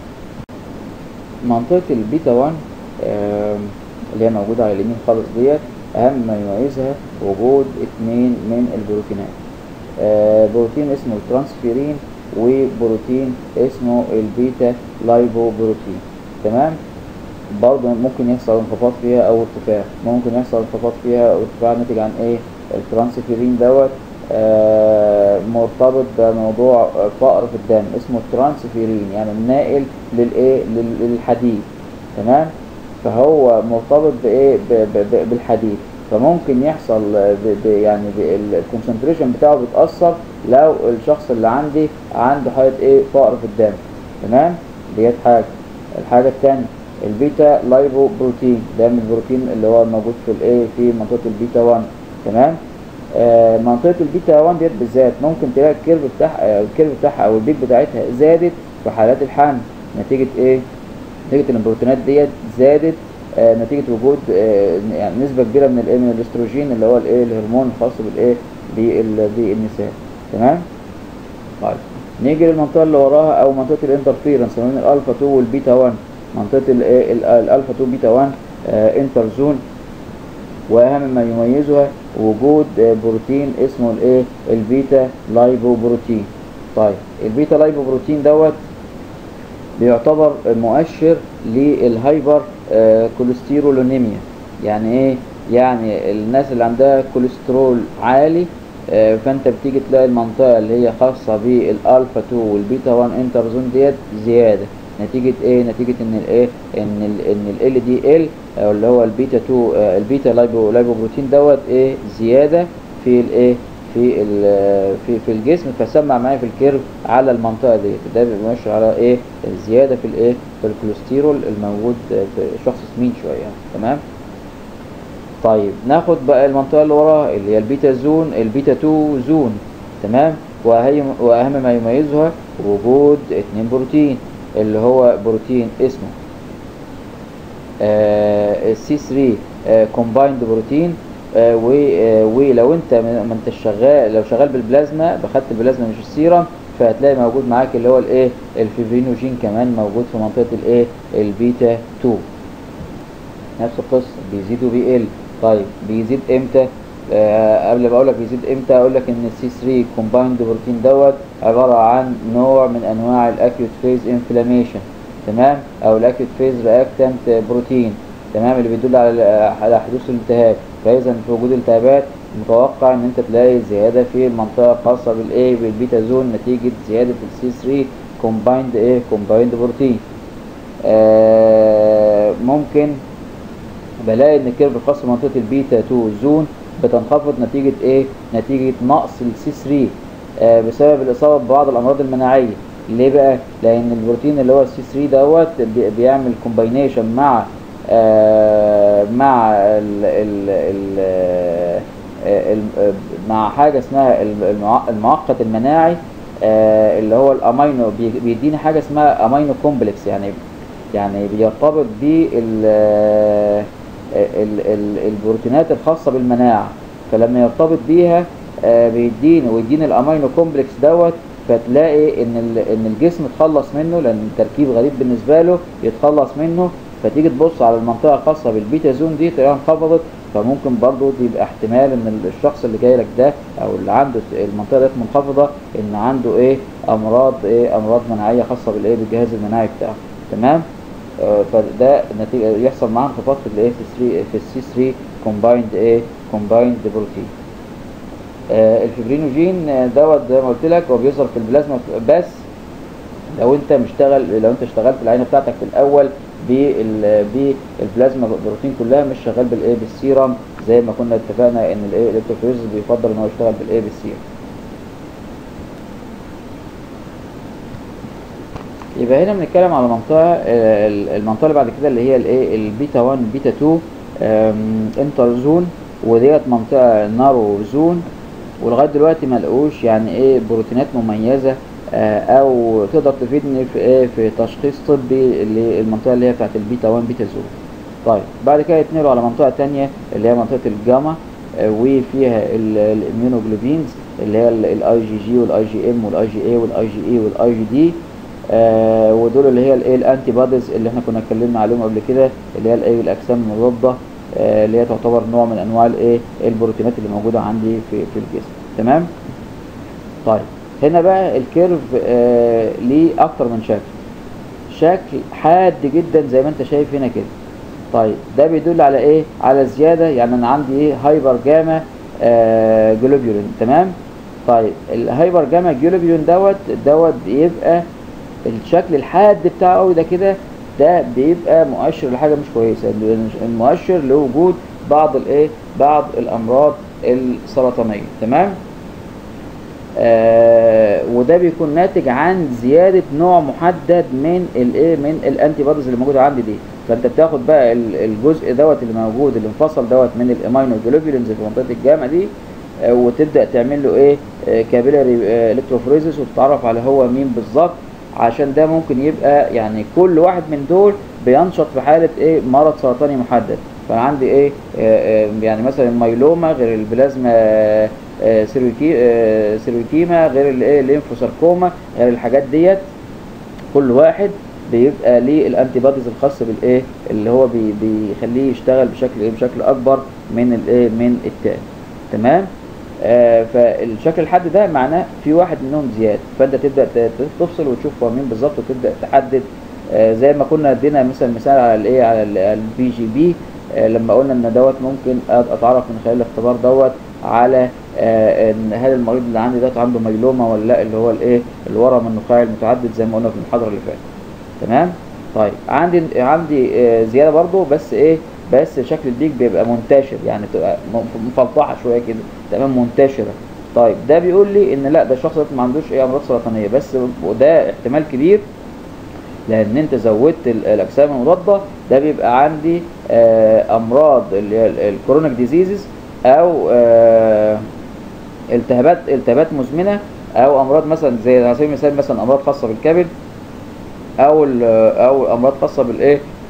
منطقة البيتا 1 آم، اللي هي موجودة على اليمين خالص ديت أهم ما يميزها وجود اتنين من البروتينات آه، بروتين اسمه الترانسفيرين وبروتين اسمه البيتا لايبو بروتين تمام برضه ممكن يحصل انخفاض فيها او ارتفاع ممكن يحصل انخفاض فيها او ارتفاع ناتج عن ايه الترانسفيرين دوت آه مرتبط بموضوع فقر في الدم اسمه الترانسفيرين يعني الناقل للايه لل- للحديد تمام فهو مرتبط بايه ب- ب- ب- بالحديد فممكن يحصل ب- ب- يعني الكونسنتريشن بتاعه بيتاثر لو الشخص اللي عندي عنده حاله ايه فقر في الدم تمام ديت حاجه الحاجه الثانيه البيتا لايبو بروتين ده من البروتين اللي هو موجود في الايه في منطقه البيتا 1 تمام آه منطقه البيتا 1 ديت بالذات ممكن تلاقي الكيرف بتاعها الكيرف بتاعها او البيك بتاعتها زادت في حالات الحمل نتيجه ايه نتيجه ان البروتينات ديت زادت آه نتيجه وجود آه يعني نسبه كبيره من الايه من الاستروجين اللي هو الايه الهرمون الخاص بالايه بال- بالنساء تمام طيب نيجي للمنطقه اللي وراها او منطقه الانترفيرنس ما بين الالفا 2 والبيتا 1 منطقه الايه ال- الالفا 2 بيتا 1 آه انترزون واهم ما يميزها وجود آه، بروتين اسمه الايه البيتا لايبو بروتين طيب البيتا لايبو بروتين دوت بيعتبر مؤشر للهايبر آه، كوليسترولونيميا يعني ايه يعني الناس اللي عندها كوليسترول عالي آه، فانت بتيجي تلاقي المنطقه اللي هي خاصه بالالفا 2 والبيتا 1 انترزون ديت زياده نتيجه ايه نتيجه ان الايه ان ال ان ال دي ال او اللي هو البيتا 2 آه، البيتا لايبو لايبو بروتين دوت ايه زياده في الايه في ال- في في الجسم فسمع معايا في الكيرف على المنطقه دي ده بيمشي على ايه الزياده في الايه في الكوليسترول الموجود في شخص سمين شويه يعني. تمام طيب ناخد بقى المنطقه اللي وراها اللي هي البيتا زون البيتا 2 زون تمام وهي واهم ما يميزها وجود اتنين بروتين اللي هو بروتين اسمه السي 3 كومبايند بروتين ولو انت ما انت شغال لو شغال بالبلازما بخدت البلازما مش السيرم فهتلاقي موجود معاك اللي هو الايه الفيفرينوجين كمان موجود في منطقه الايه البيتا 2 نفس القصه بيزيد وبيقل طيب بيزيد امتى آه قبل ما اقول لك بيزيد امتى اقول لك ان السي 3 كومبايند بروتين دوت عباره عن نوع من انواع الاكيوت فيز انفلاميشن تمام او الاكيوت فيز رياكتنت بروتين تمام اللي بيدل على على حدوث الالتهاب فاذا في وجود التهابات متوقع ان انت تلاقي زياده في المنطقه الخاصه بالايه بالبيتا زون نتيجه زياده السي 3 كومبايند ايه كومبايند بروتين آه ممكن بلاقي ان الكيرف الخاص بمنطقه البيتا 2 زون بتنخفض نتيجه ايه نتيجه نقص السي 3 آه بسبب الاصابه ببعض الامراض المناعيه ليه بقى لان البروتين اللي هو السي 3 دوت بيعمل كومباينيشن مع آه مع ال ال ال مع حاجه اسمها المعقد المناعي آه اللي هو الامينو بيديني حاجه اسمها امينو كومبلكس يعني يعني بيرتبط بال البروتينات الخاصه بالمناعه فلما يرتبط بيها آه بيديني ويديني الامينو كومبلكس دوت فتلاقي ان ان الجسم اتخلص منه لان التركيب غريب بالنسبه له يتخلص منه فتيجي تبص على المنطقه الخاصه بالبيتا زون دي تلاقيها انخفضت فممكن برضو يبقى احتمال ان الشخص اللي جاي لك ده او اللي عنده المنطقه ديت منخفضه ان عنده ايه امراض ايه امراض مناعيه خاصه بالايه بالجهاز المناعي بتاعه تمام آه فده نتيجه يحصل معاه انخفاض في الايه في 3 في السي 3 كومبايند ايه كومبايند بروتين آه الفبرينوجين دوت زي ما قلت لك هو بيظهر في البلازما بس لو انت مشتغل لو انت اشتغلت العينه بتاعتك في الاول بالبلازما بروتين كلها مش شغال بالايه بالسيرم زي ما كنا اتفقنا ان الايه الالكتروفوريز بيفضل ان هو يشتغل بالايه بالسيرم يبقى هنا بنتكلم على منطقه المنطقه اللي بعد كده اللي هي الايه البيتا 1 بيتا 2 انتر زون وديت منطقه نارو زون ولغايه دلوقتي ما لقوش يعني ايه بروتينات مميزه او تقدر تفيدني في ايه في تشخيص طبي للمنطقه اللي هي بتاعت البيتا 1 بيتا زون طيب بعد كده يتنقلوا على منطقه تانية اللي هي منطقه الجاما وفيها الاميونوجلوبينز اللي هي الاي جي جي والاي جي ام والاي جي اي والاي جي اي والاي جي دي آه ودول اللي هي الايه الانتي بوديز اللي احنا كنا اتكلمنا عليهم قبل كده اللي هي الايه الاجسام المضاده آه اللي هي تعتبر نوع من انواع الايه البروتينات اللي موجوده عندي في في الجسم تمام طيب هنا بقى الكيرف آه ليه اكتر من شكل شكل حاد جدا زي ما انت شايف هنا كده طيب ده بيدل على ايه على زياده يعني انا عندي ايه هايبر جاما آه جلوبيولين تمام طيب الهايبر جاما جلوبيولين دوت دوت بيبقى الشكل الحاد بتاعه قوي ده كده ده بيبقى مؤشر لحاجه مش كويسه المؤشر لوجود بعض الايه بعض الامراض السرطانيه تمام آه وده بيكون ناتج عن زياده نوع محدد من الايه من الانتي بوديز اللي موجوده عندي دي فانت بتاخد بقى الجزء دوت اللي موجود اللي انفصل دوت من الامينو جلوبولينز في منطقه الجامعه دي آه وتبدا تعمل له ايه آه كابيلاري الكتروفوريزس وتتعرف على هو مين بالظبط عشان ده ممكن يبقى يعني كل واحد من دول بينشط في حاله ايه مرض سرطاني محدد فانا عندي ايه يعني مثلا الميلوما غير البلازما سيروكيما غير الايه الليمفوساركوما غير الحاجات ديت كل واحد بيبقى ليه الانتي بوديز الخاص بالايه اللي هو بي بيخليه يشتغل بشكل ايه بشكل اكبر من الايه من التاني تمام آه فالشكل الحاد ده معناه في واحد منهم زياده فانت تبدا تفصل وتشوف هو مين بالظبط وتبدا تحدد آه زي ما كنا ادينا مثلا مثال على الايه على البي جي بي آه لما قلنا ان دوت ممكن اتعرف من خلال الاختبار دوت على آه ان هل المريض اللي عندي دوت عنده ميلوما ولا لا اللي هو الايه الورم النخاعي المتعدد زي ما قلنا في المحاضره اللي فاتت تمام طيب عندي عندي آه زياده برضو بس ايه بس شكل الديك بيبقى منتشر يعني تبقى مفلطحه شويه كده تمام منتشره طيب ده بيقول لي ان لا ده الشخص ده ما عندوش ايه امراض سرطانيه بس وده احتمال كبير لان انت زودت الاجسام المضاده ده بيبقى عندي آه امراض اللي هي الكورونيك ديزيزز او آه التهابات التهابات مزمنه او امراض مثلا زي على سبيل المثال مثلا امراض خاصه بالكبد او او امراض خاصه بالايه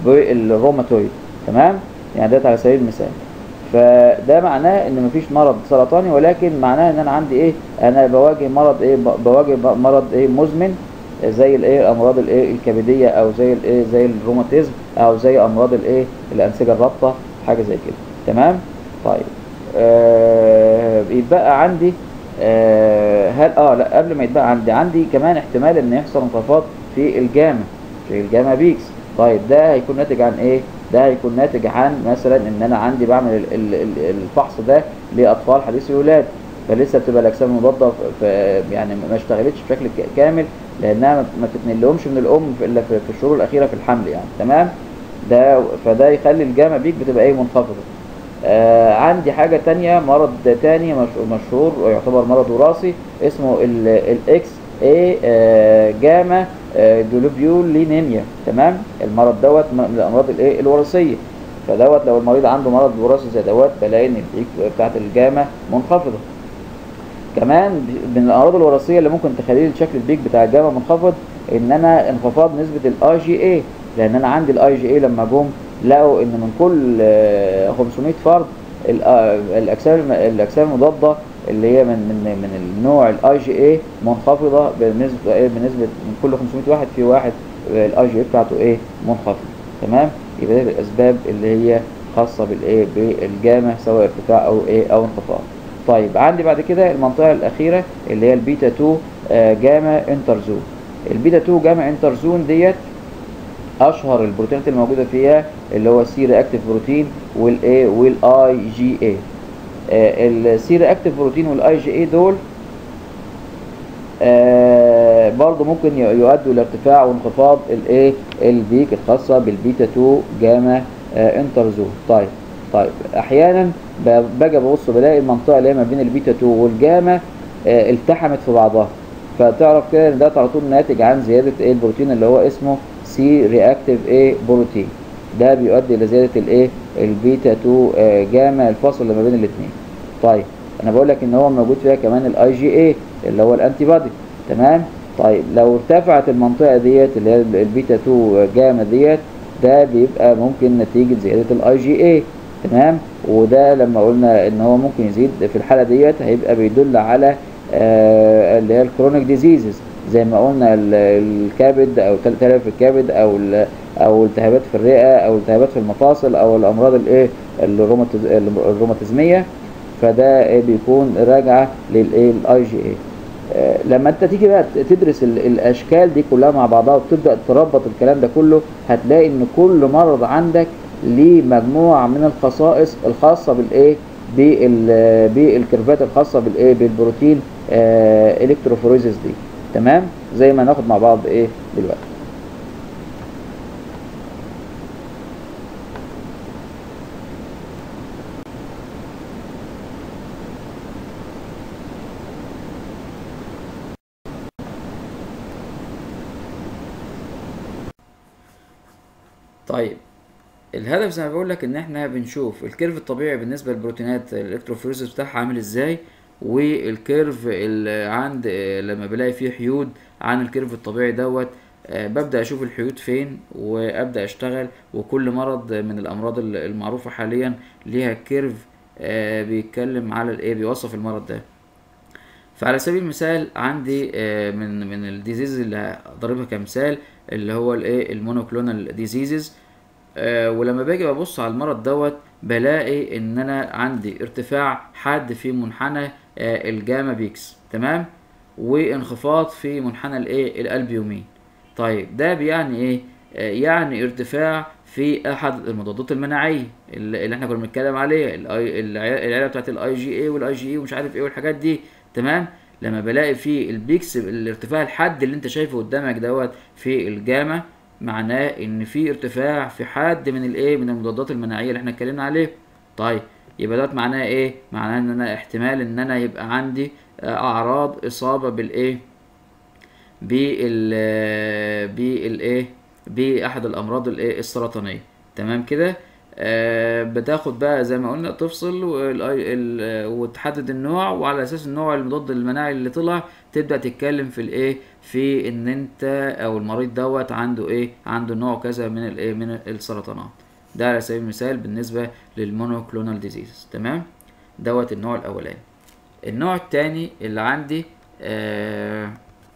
بالروماتويد تمام يعني ده على سبيل المثال فده معناه ان مفيش مرض سرطاني ولكن معناه ان انا عندي ايه انا بواجه مرض ايه ب- بواجه ب- مرض ايه مزمن زي الايه الامراض الايه الكبديه او زي الايه زي الروماتيزم او زي امراض الايه الانسجه الرابطه حاجه زي كده تمام طيب آه يتبقى عندي آه هل اه لا قبل ما يتبقى عندي عندي كمان احتمال ان يحصل انخفاض في الجاما في الجاما بيكس طيب ده هيكون ناتج عن ايه ده هيكون ناتج عن مثلا ان انا عندي بعمل ال- ال- ال- الفحص ده لاطفال حديثي الولاده فلسه بتبقى الاجسام المضاده في يعني ما اشتغلتش بشكل ك- كامل لانها ما- ما تتنقلهمش من الام في الا في في الشهور الاخيره في الحمل يعني تمام ده فده يخلي الجاما بيك بتبقى ايه منخفضه آه عندي حاجة تانية مرض تاني مش- مشهور يعتبر مرض وراثي اسمه الاكس اي جاما آه جلوبيولينيميا تمام المرض دوت من الامراض الايه الوراثية فدوت لو المريض عنده مرض وراثي زي دوت بلاقي ان البيك بتاعت الجاما منخفضة كمان من الامراض الوراثيه اللي ممكن تخلي لي شكل البيك بتاع الجامعه منخفض ان انا انخفاض نسبه الاي جي اي لان انا عندي الاي جي اي لما جم لقوا ان من كل آه، 500 فرد ال- آه، الاجسام الم- الاجسام المضاده اللي هي من من من النوع الاي جي اي منخفضه بنسبه ايه بنسبه من كل 500 واحد في واحد الاي جي اي بتاعته ايه منخفض تمام يبقى ده الاسباب اللي هي خاصه بالايه بالجامع سواء ارتفاع او ايه او انخفاض طيب عندي بعد كده المنطقة الأخيرة اللي هي البيتا 2 آه، جاما انترزون البيتا 2 جاما انترزون ديت أشهر البروتينات الموجودة فيها اللي هو السي رياكتيف بروتين والاي والاي جي اي السي رياكتيف بروتين والاي جي اي دول آه برضه ممكن ي- يؤدوا لارتفاع وانخفاض الايه البيك الخاصه بالبيتا 2 جاما آه انترزون طيب طيب احيانا ب- باجي ابص بلاقي المنطقه اللي هي ما بين البيتا 2 والجاما آه التحمت في بعضها فتعرف كده ان ده على طول ناتج عن زياده ايه البروتين اللي هو اسمه سي رياكتيف ايه بروتين ده بيؤدي الى زياده الايه البيتا 2 آه جاما الفاصل اللي ما بين الاثنين طيب انا بقول لك ان هو موجود فيها كمان الاي جي اي اللي هو الانتي بادي تمام طيب لو ارتفعت المنطقه ديت اللي هي البيتا 2 جاما ديت ده بيبقى ممكن نتيجه زياده الاي جي اي تمام وده لما قلنا ان هو ممكن يزيد في الحاله ديت هيبقى بيدل على آه اللي هي الكرونيك ديزيزز زي ما قلنا ال- الكبد او تل- تلف في الكبد او ال- او التهابات في الرئه او التهابات في المفاصل او الامراض الايه الروماتيز- الروماتيزميه فده إيه بيكون راجعه للايه الاي جي اي آه، لما انت تيجي بقى تدرس ال- الاشكال دي كلها مع بعضها وتبدا تربط الكلام ده كله هتلاقي ان كل مرض عندك ليه مجموعه من الخصائص الخاصه بالايه بال- بالكيرفات الخاصه بالايه بالبروتين آه الكتروفوريزس دي تمام زي ما ناخد مع بعض ايه دلوقتي طيب الهدف زي ما بقول لك ان احنا بنشوف الكيرف الطبيعي بالنسبه للبروتينات الالكتروفوريزس بتاعها عامل ازاي والكيرف اللي عند آه، لما بلاقي فيه حيود عن الكيرف الطبيعي دوت آه، ببدا اشوف الحيود فين وابدا اشتغل وكل مرض من الامراض ال- المعروفه حاليا ليها كيرف آه، بيتكلم على الايه بيوصف المرض ده فعلى سبيل المثال عندي آه، من من الديزيز اللي ضربها كمثال اللي هو الايه المونوكلونال ديزيزز آه، ولما باجي ببص على المرض دوت بلاقي ان انا عندي ارتفاع حاد في منحنى آه، الجاما بيكس تمام وانخفاض في منحنى الايه الالبيومين طيب ده بيعني ايه آه، يعني ارتفاع في احد المضادات المناعيه اللي اللي احنا كنا بنتكلم عليها الأي- العيا- العيله بتاعت الاي جي اي والاي جي اي ومش عارف ايه والحاجات دي تمام لما بلاقي في البيكس الارتفاع الحاد اللي انت شايفه قدامك دوت في الجاما معناه ان في ارتفاع في حد من الايه من المضادات المناعيه اللي احنا اتكلمنا عليه طيب يبقى ده معناه ايه معناه ان انا احتمال ان انا يبقى عندي آه، اعراض اصابه بالايه بال بالايه باحد الامراض الايه السرطانيه تمام كده آه، بتاخد بقى زي ما قلنا تفصل وال- ال- وتحدد النوع وعلى اساس النوع المضاد المناعي اللي طلع تبدا تتكلم في الايه في ان انت او المريض دوت عنده ايه عنده نوع كذا من الايه من السرطانات ده على سبيل المثال بالنسبه للمونوكلونال ديزيز تمام دوت النوع الاولاني النوع التاني اللي عندي آه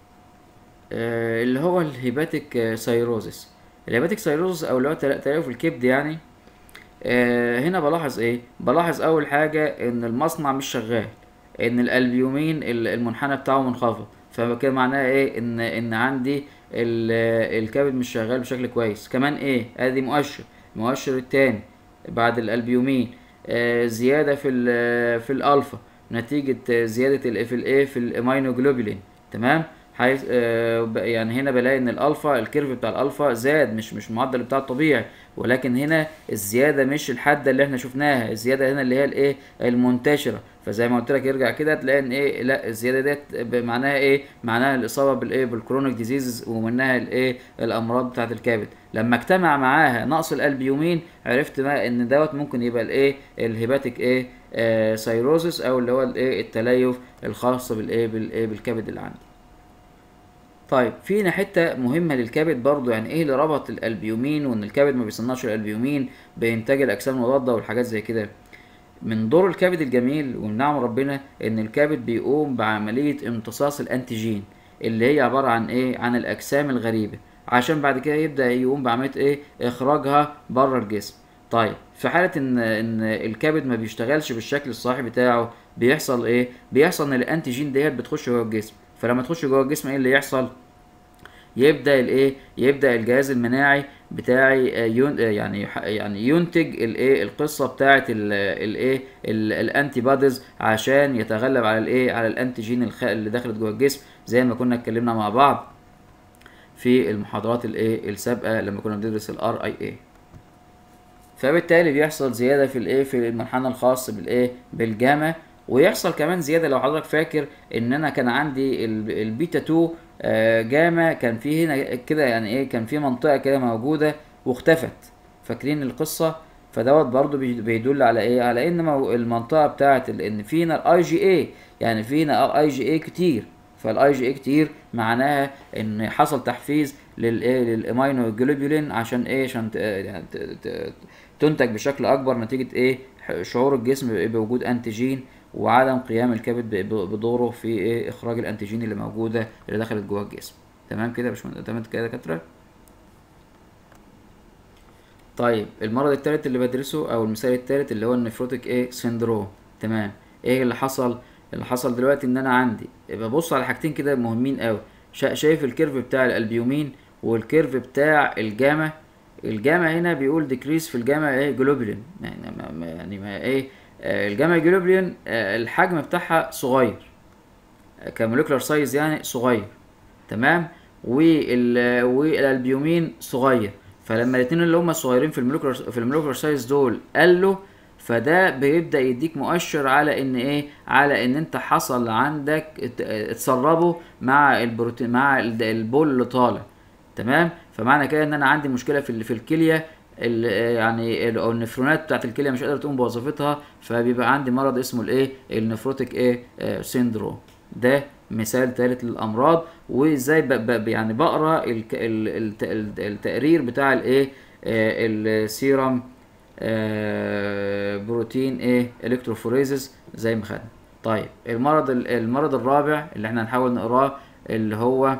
آه اللي هو الهيباتيك سيروزس الهيباتيك سيروزس او اللي هو تلا- تليف الكبد يعني آه هنا بلاحظ ايه بلاحظ اول حاجة ان المصنع مش شغال ان الالبيومين ال- المنحنى بتاعه منخفض فكده معناها ايه ان ان عندي ال- الكبد مش شغال بشكل كويس كمان ايه ادي مؤشر المؤشر التاني بعد الالبيومين آه زيادة في ال- في الالفا نتيجة زيادة ال في الايه في الامينوجلوبولين تمام حيث آه ب- يعني هنا بلاقي ان الالفا الكيرف بتاع الالفا زاد مش مش المعدل بتاع الطبيعي ولكن هنا الزياده مش الحاده اللي احنا شفناها الزياده هنا اللي هي الايه المنتشره فزي ما قلت لك ارجع كده تلاقي ان ايه لا الزياده ديت ب- معناها ايه معناها الاصابه بالايه بالكرونيك ديزيز ومنها الايه الامراض بتاعه الكبد لما اجتمع معاها نقص الالبيومين عرفت بقى ان دوت ممكن يبقى الايه الهيباتيك ايه آه سيروزس او اللي هو الايه التليف الخاص بالايه بالايه بالكبد اللي عندي طيب في هنا حته مهمه للكبد برضو يعني ايه اللي ربط الالبيومين وان الكبد ما بيصنعش الالبيومين بانتاج الاجسام المضاده والحاجات زي كده من دور الكبد الجميل ونعم ربنا ان الكبد بيقوم بعمليه امتصاص الانتيجين اللي هي عباره عن ايه عن الاجسام الغريبه عشان بعد كده يبدا يقوم بعمليه ايه اخراجها بره الجسم طيب في حاله ان ان الكبد ما بيشتغلش بالشكل الصحيح بتاعه بيحصل ايه بيحصل ان الانتيجين ديت بتخش جوه الجسم فلما تخش جوه الجسم ايه اللي يحصل يبدا الايه يبدا الجهاز المناعي بتاعي آه، ين... آه، يعني ح- يعني ينتج الايه القصه بتاعه الايه الانتي بوديز عشان يتغلب على الايه على الانتيجين الخ... اللي دخلت جوه الجسم زي ما كنا اتكلمنا مع بعض في المحاضرات الايه السابقه لما كنا بندرس الار اي اي فبالتالي بيحصل زياده في الايه في المنحنى الخاص بالايه بالجاما ويحصل كمان زياده لو حضرتك فاكر ان انا كان عندي ال- البيتا 2 آه، جاما كان في هنا كده يعني ايه كان في منطقه كده موجوده واختفت فاكرين القصه فدوت برضو بي- بيدل على ايه على ان مو- المنطقه بتاعت ال- ان فينا الاي جي اي يعني فينا اي جي اي كتير فالاي جي اي كتير معناها ان حصل تحفيز للايه للامينو جلوبولين عشان ايه عشان ت- يعني ت- ت- تنتج بشكل اكبر نتيجه ايه شعور الجسم بوجود انتيجين وعدم قيام الكبد ب- ب- بدوره في ايه اخراج الانتيجين اللي موجوده اللي دخلت جوه الجسم تمام كده يا باشمهندس تمام كده يا دكاتره طيب المرض الثالث اللي بدرسه او المثال الثالث اللي هو النفروتيك ايه سيندروم تمام ايه اللي حصل اللي حصل دلوقتي ان انا عندي ببص على حاجتين كده مهمين قوي شا- شايف الكيرف بتاع الالبيومين والكيرف بتاع الجاما الجاما هنا بيقول ديكريس في الجاما ايه جلوبولين يعني ما ما- يعني ما ايه آه، الجاما جلوبولين آه، الحجم بتاعها صغير كموليكولار سايز يعني صغير تمام وال والالبيومين صغير فلما الاثنين اللي هم الصغيرين في الموليكولار في الموليكولار سايز دول قالوا فده بيبدا يديك مؤشر على ان ايه على ان انت حصل عندك ات- اتسربوا مع البروتين مع ال- البول اللي طالع تمام فمعنى كده ان انا عندي مشكله في ال- في الكليه ال- يعني ال- او النفرونات بتاعت الكليه مش قادره تقوم بوظيفتها فبيبقى عندي مرض اسمه الايه النفروتيك ايه آه، سيندروم ده مثال ثالث للامراض وازاي ب- ب- يعني بقرا الك- ال- الت- الت- التقرير بتاع الايه آه، السيرم آه، بروتين ايه الكتروفوريزز زي ما خدنا طيب المرض ال- المرض الرابع اللي احنا هنحاول نقراه اللي هو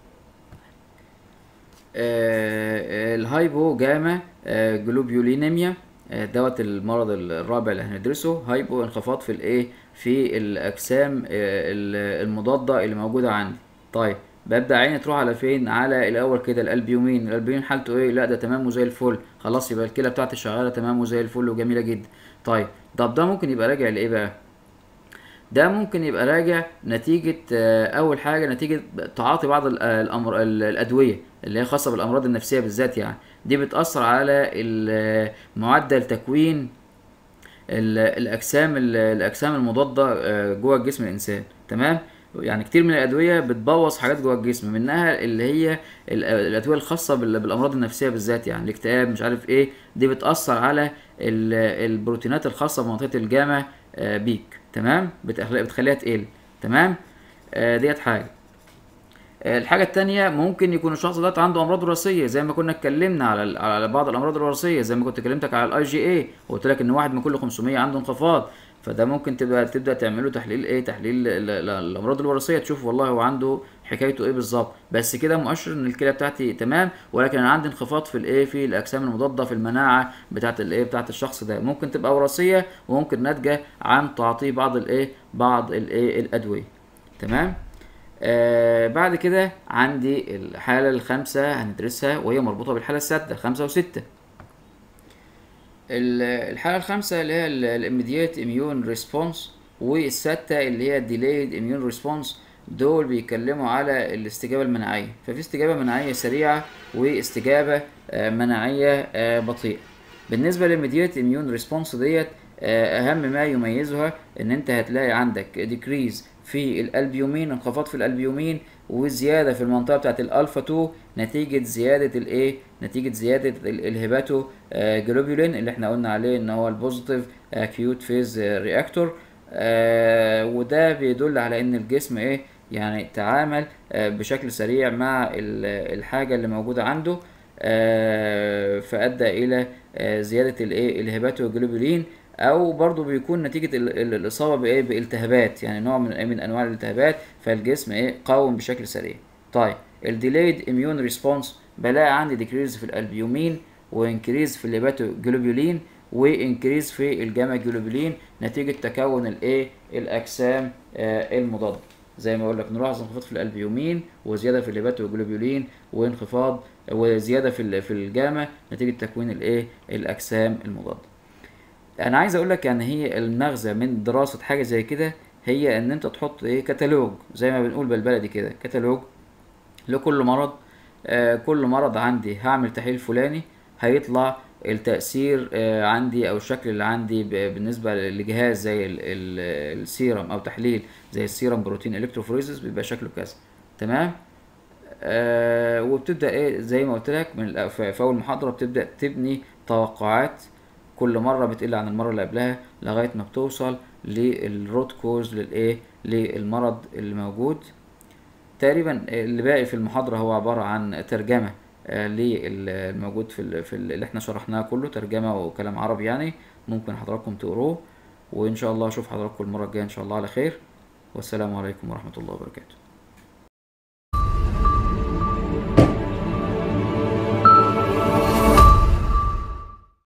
آه، الهايبو جاما آه، جلوبيولينيميا آه، دوت المرض الرابع اللي هندرسه هايبو انخفاض في الايه في الاجسام آه، ال- المضاده اللي موجوده عندي طيب ببدا عيني تروح على فين على الاول كده الالبيومين الالبيومين حالته ايه لا ده تمام وزي الفل خلاص يبقى الكلى بتاعتي شغاله تمام وزي الفل وجميله جدا طيب طب ده ممكن يبقى راجع لايه بقى ده ممكن يبقى راجع نتيجة آه، أول حاجة نتيجة تعاطي بعض ال- آه، الأمر ال- الأدوية اللي هي خاصة بالأمراض النفسية بالذات يعني دي بتأثر على ال- آه، معدل تكوين ال- الأجسام ال- الأجسام المضادة آه، جوه جسم الإنسان تمام يعني كتير من الادويه بتبوظ حاجات جوه الجسم منها اللي هي ال- الادويه الخاصه بال- بالامراض النفسيه بالذات يعني الاكتئاب مش عارف ايه دي بتاثر على ال- البروتينات الخاصه بمنطقه الجاما آه، بيك تمام بتخلي- بتخليها تقل تمام آه، ديت حاجه آه، الحاجة التانية ممكن يكون الشخص ده عنده أمراض وراثية زي ما كنا اتكلمنا على ال- على بعض الأمراض الوراثية زي ما كنت كلمتك على الاي جي اي وقلت لك إن واحد من كل 500 عنده انخفاض فده ممكن تبقى تبدأ تعمله تحليل ايه تحليل ال- ال- الأمراض الوراثية تشوف والله هو عنده حكايته ايه بالظبط بس كده مؤشر ان الكلى بتاعتي تمام ولكن انا عندي انخفاض في الايه في الاجسام المضاده في المناعه بتاعت الايه بتاعت الشخص ده ممكن تبقى وراثيه وممكن ناتجه عن تعاطيه بعض الايه بعض الايه الادويه تمام آه بعد كده عندي الحالة الخامسة هندرسها وهي مربوطة بالحالة السادسة خمسة وستة ال- الحالة الخامسة اللي هي الاميديات اميون ريسبونس والستة اللي هي delayed اميون ريسبونس دول بيتكلموا على الاستجابة المناعية ففي استجابة مناعية سريعة واستجابة آه، مناعية آه، بطيئة بالنسبة للميديات اميون ريسبونس ديت آه، اهم ما يميزها ان انت هتلاقي عندك ديكريز في الالبيومين انخفاض في الالبيومين وزياده في المنطقه بتاعت الالفا 2 نتيجه زياده الايه نتيجه زياده ال- الهيباتو آه، جلوبولين اللي احنا قلنا عليه ان هو البوزيتيف اكيوت فيز رياكتور وده بيدل على ان الجسم ايه يعني تعامل آه، بشكل سريع مع ال- الحاجه اللي موجوده عنده آه، فادى الى آه، زياده الايه الهيباتوجلوبولين او برضو بيكون نتيجه ال- ال- الاصابه بايه بالتهابات يعني نوع من من انواع الالتهابات فالجسم ايه قاوم بشكل سريع طيب الديليد اميون ريسبونس بلاقي عندي ديكريز في الالبيومين وانكريز في الليباتوجلوبولين وانكريز في الجاما جلوبولين نتيجه تكون الايه الاجسام آه المضاده زي ما اقول لك نلاحظ انخفاض في الالبيومين وزياده في الليباتوجلوبولين وانخفاض وزياده في ال- في الجاما نتيجه تكوين الايه الاجسام المضاده انا عايز اقول لك يعني هي المغزى من دراسه حاجه زي كده هي ان انت تحط ايه كتالوج زي ما بنقول بالبلدي كده كتالوج لكل مرض آه كل مرض عندي هعمل تحليل فلاني هيطلع التأثير آه عندي أو الشكل اللي عندي ب- بالنسبة لجهاز زي ال- ال- السيرم أو تحليل زي السيرم بروتين الكتروفوريزس بيبقى شكله كذا تمام آه وبتبدأ ايه زي ما قلت لك من الأ- في في أول محاضرة بتبدأ تبني توقعات كل مرة بتقل عن المرة اللي قبلها لغاية ما بتوصل للروت كوز للإيه للمرض اللي موجود تقريبا اللي باقي في المحاضرة هو عبارة عن ترجمة آه، للموجود في ال- في ال- اللي احنا شرحناه كله ترجمة وكلام عربي يعني ممكن حضراتكم تقروه وإن شاء الله أشوف حضراتكم المرة الجاية إن شاء الله على خير والسلام عليكم ورحمة الله وبركاته